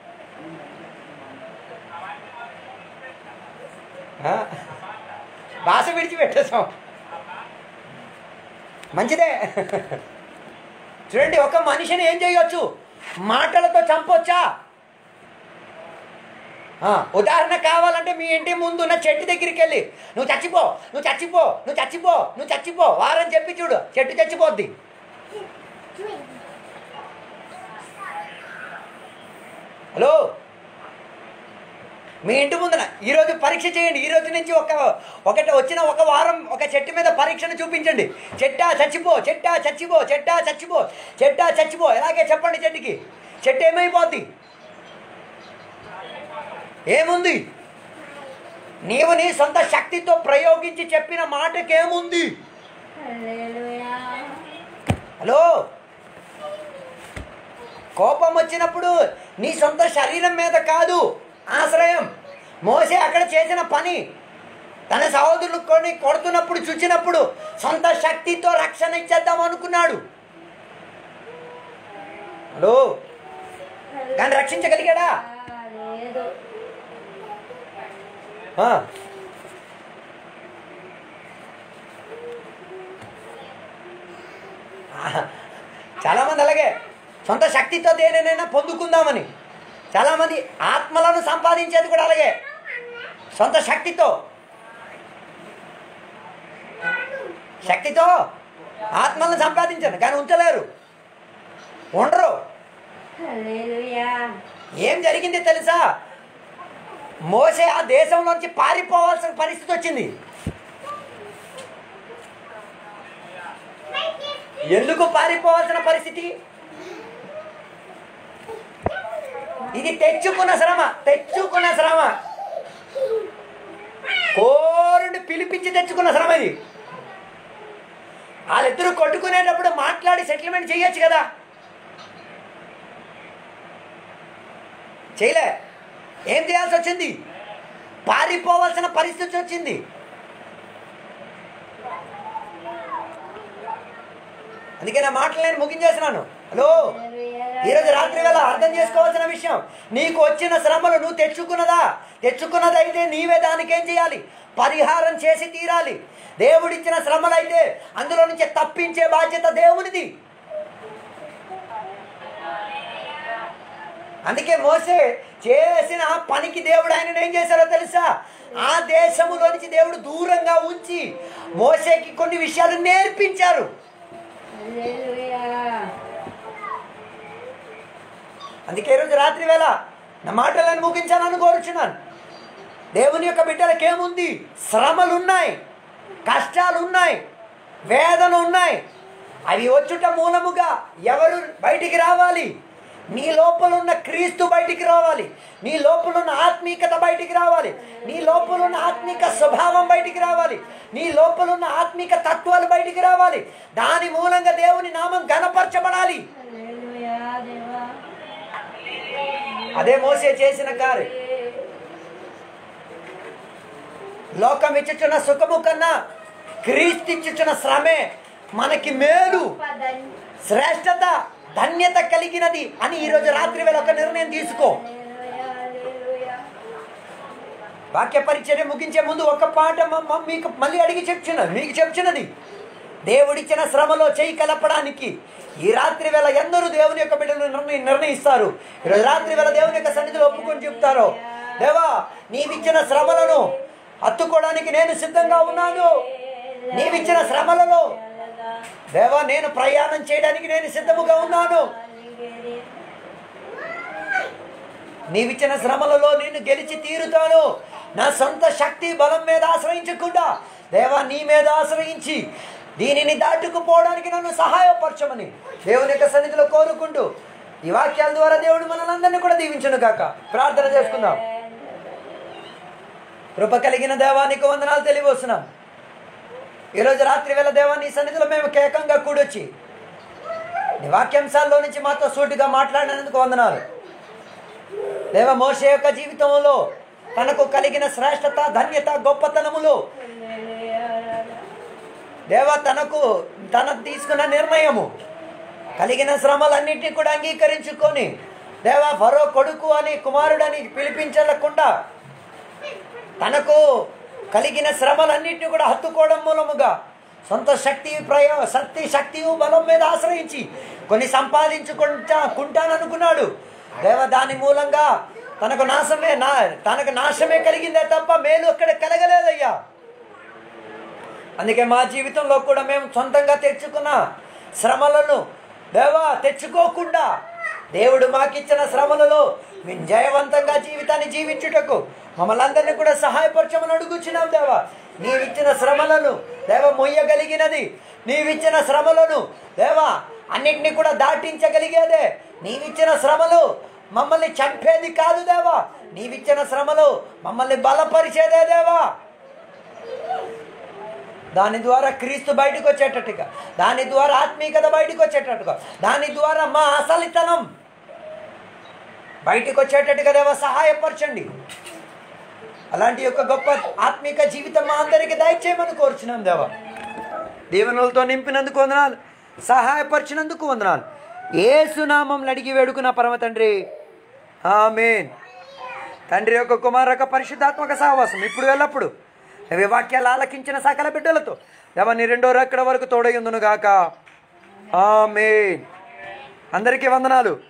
ఆ, భాష విడిచిపెట్టేసాం మంచిదే చూడండి ఒక మనిషిని ఏం చేయొచ్చు మాటలతో చంపొచ్చా ఆ, ఉదాహరణ కావాలంటే మీ ఇంటి ముందు ఉన్న చెట్టు దగ్గరికి వెళ్ళి నువ్వు చచ్చిపో నువ్వు చచ్చిపో నువ్వు చచ్చిపో నువ్వు చచ్చిపో వారం చెప్పి చూడు చెట్టు చచ్చిపోద్ది హలో మీ ఇంటి ముందున ఈరోజు పరీక్ష చేయండి ఈ రోజు నుంచి ఒక ఒకటి వచ్చిన ఒక వారం ఒక చెట్టు మీద పరీక్షను చూపించండి చెట్టా చచ్చిపో చెట్టా చచ్చిపో చెట్టా చచ్చిపో చెట్టా చచ్చిపో ఎలాగే చెప్పండి చెట్టుకి చెట్టు ఏమైపోద్ది ఏముంది నీవు నీ సొంత శక్తితో ప్రయోగించి చెప్పిన మాటకేముంది హల్లెలూయా హలో కోపం వచ్చినప్పుడు నీ సొంత శరీరం మీద కాదు ఆశ్రయం మోసే అక్కడ చేసిన పని తన సహోదరులు కొని కొడుతున్నప్పుడు చూచినప్పుడు సొంత శక్తితో రక్షణ ఇచ్చేద్దాం అనుకున్నాడు హలో కానీ రక్షించగలిగాడా ఆ, లేదు ఆ. ఆహా. చాలామంది అలాగే సొంత శక్తితో దేనినైనా పొందుకుందామని చాలామంది ఆత్మలను సంపాదించేది కూడా అలాగే సొంత శక్తితో శక్తితో ఆత్మలను సంపాదించాను కానీ ఉంచలేరు ఉండరు హల్లెలూయా ఏం జరిగింది తెలుసా మోసే ఆ దేశంలోంచి పారిపోవాల్సిన పరిస్థితి వచ్చింది ఎందుకు పారిపోవాల్సిన పరిస్థితి ఇది తెచ్చుకున్న శ్రమ తెచ్చుకున్న శ్రమ కోరుని పిలిపించి తెచ్చుకున్న శ్రమ ఇది వాళ్ళిద్దరూ కొట్టుకునేటప్పుడు మాట్లాడి సెటిల్మెంట్ చేయొచ్చు కదా చేయలే ఏం చేయాల్సి వచ్చింది పారిపోవాల్సిన పరిస్థితి వచ్చింది అందుకే నా మాటలు నేను ముగించేసినాను హలో ఈరోజు రాత్రి వేళ అర్థం చేసుకోవాల్సిన విషయం నీకు వచ్చిన శ్రమలు నువ్వు తెచ్చుకున్నదా తెచ్చుకున్నదైతే నీవే దానికి ఏం చేయాలి పరిహారం చేసి తీరాలి దేవుడిచ్చిన శ్రమలైతే అందులో నుంచి తప్పించే బాధ్యత దేవునిది అందుకే మోసే చేసిన పనికి దేవుడు ఆయన ఏం చేశారో తెలుసా ఆ దేశములో నుంచి దేవుడు దూరంగా ఉంచి మోసేకి కొన్ని విషయాలు నేర్పించారు హల్లెలూయా అందుకే ఈరోజు రాత్రి వేళ నా మాటలను ముగించాలని కోరుచున్నాను దేవుని యొక్క బిడ్డలకు ఏముంది శ్రమలు ఉన్నాయి కష్టాలు ఉన్నాయి వేదన ఉన్నాయి అవి వచ్చుట మూలముగా ఎవరు బయటికి రావాలి నీ లోపల ఉన్న క్రీస్తు బయటికి రావాలి నీ లోపల ఉన్న ఆత్మీకత బయటికి రావాలి నీ లోపల ఉన్న ఆత్మిక స్వభావం బయటికి రావాలి నీ లోపల ఉన్న ఆత్మిక తత్వాలు బయటికి రావాలి దాని మూలంగా దేవుని నామం గణపరచబడాలి హల్లెలూయా దేవా అదే మోసే చేసిన కార్యం లోకం ఇచ్చుచున్న సుఖము కన్నా క్రీస్తు ఇచ్చుచున్న శ్రమే మనకి మేలు పదని శ్రేష్టత ధన్యత కలిగినది అని ఈరోజు రాత్రి వేళ ఒక నిర్ణయం తీసుకో హల్లెలూయా హల్లెలూయా వాక్య పరిచర్య ముగించే ముందు ఒక పాట మ- మ- మీకు మళ్ళీ అడిగి చెప్తున్నది మీకు చెప్తున్నది దేవుడిచ్చిన శ్రమలో చేయి కలపడానికి ఈ రాత్రి వేళ ఎందరూ దేవుని యొక్క బిడ్డలు నిర్ణయి నిర్ణయిస్తారు ఈరోజు రాత్రి వేళ దేవుని యొక్క సన్నిధిలో ఒప్పుకొని చెప్తారు దేవా నీవిచ్చిన శ్రమలను హత్తుకోవడానికి నేను సిద్ధంగా ఉన్నాను నీవిచ్చిన శ్రమలలో దేవా నేను ప్రయాణం చేయడానికి నేను సిద్ధముగా ఉన్నాను నీవిచ్చిన శ్రమలలో నేను గెలిచి తీరుతాను నా సొంత శక్తి బలం మీద ఆశ్రయించకుండా దేవా నీ మీద ఆశ్రయించి దీనిని దాటుకుపోవడానికి నన్ను సహాయపరచమని దేవుని యొక్క సన్నిధిలో కోరుకుంటూ ఈ వాక్యాల ద్వారా దేవుడు మనల్ని కూడా దీవించను గాక ప్రార్థన చేసుకుందాం కృప కలిగిన దేవానికి వందనాలు తెలియవస్తున్నాం ఈరోజు రాత్రి వేళ దేవా నీ సన్నిధిలో మేము కేకంగా కూడొచ్చి నీ వాక్యాంశాల్లో నుంచి మాతో సూటిగా మాట్లాడినందుకు వందనాలు దేవ మోసే యొక్క జీవితంలో తనకు కలిగిన శ్రేష్టత ధన్యత గొప్పతనములు దేవ తనకు తన తీసుకున్న నిర్ణయము కలిగిన శ్రమలన్నింటినీ కూడా అంగీకరించుకొని దేవ ఫరో కొడుకు అని కుమారుడని పిలిపించకుండా తనకు కలిగిన శ్రమలన్నింటినీ కూడా హత్తుకోవడం మూలముగా సొంత శక్తి ప్రయో శక్తి శక్తి బలం మీద ఆశ్రయించి కొన్ని సంపాదించుకుంటా కుంటాననుకున్నాడు దేవ దాని మూలంగా తనకు నాశమే నా తనకు నాశమే కలిగిందే తప్ప మేలు అక్కడ కలగలేదయ్యా అందుకే మా జీవితంలో కూడా మేము సొంతంగా తెచ్చుకున్న శ్రమలను దేవా తెచ్చుకోకుండా దేవుడు మాకిచ్చిన శ్రమలలో మేము జయవంతంగా జీవితాన్ని జీవించుటకు మమ్మల్ని అందరినీ కూడా సహాయపరచమని అడుగుచున్నాం దేవా నీవిచ్చిన శ్రమలను దేవ మొయ్యగలిగినది నీవిచ్చిన శ్రమలను దేవా అన్నిటినీ కూడా దాటించగలిగేదే నీవిచ్చిన శ్రమలు మమ్మల్ని చంపేది కాదు దేవా నీవిచ్చిన శ్రమలు మమ్మల్ని బలపరిచేదే దేవా దాని ద్వారా క్రీస్తు బయటకు వచ్చేటట్టుగా దాని ద్వారా ఆత్మీయత బయటకు వచ్చేటట్టుగా దాని ద్వారా మా అసలితనం బయటకు వచ్చేటట్టుగా దేవ సహాయపరచండి అలాంటి యొక్క గొప్ప ఆత్మీక జీవితం మా అందరికీ దయచేయమని కోరుచున్నాం దేవ దీవెనలతో నింపినందుకు వందనాలు సహాయపరిచినందుకు వందనాలు ఏసునామం అడిగి వేడుకున్న పరమ తండ్రి ఆమెన్ తండ్రి యొక్క కుమార్ యొక్క పరిశుద్ధాత్మక సహవాసం ఇప్పుడు వెళ్ళప్పుడు అవి వాక్యాలు ఆలకించిన సకల బిడ్డలతో ఎవరిని రెండో రెక్కడ వరకు తోడయుందును గాక ఆమెన్ అందరికీ వందనాలు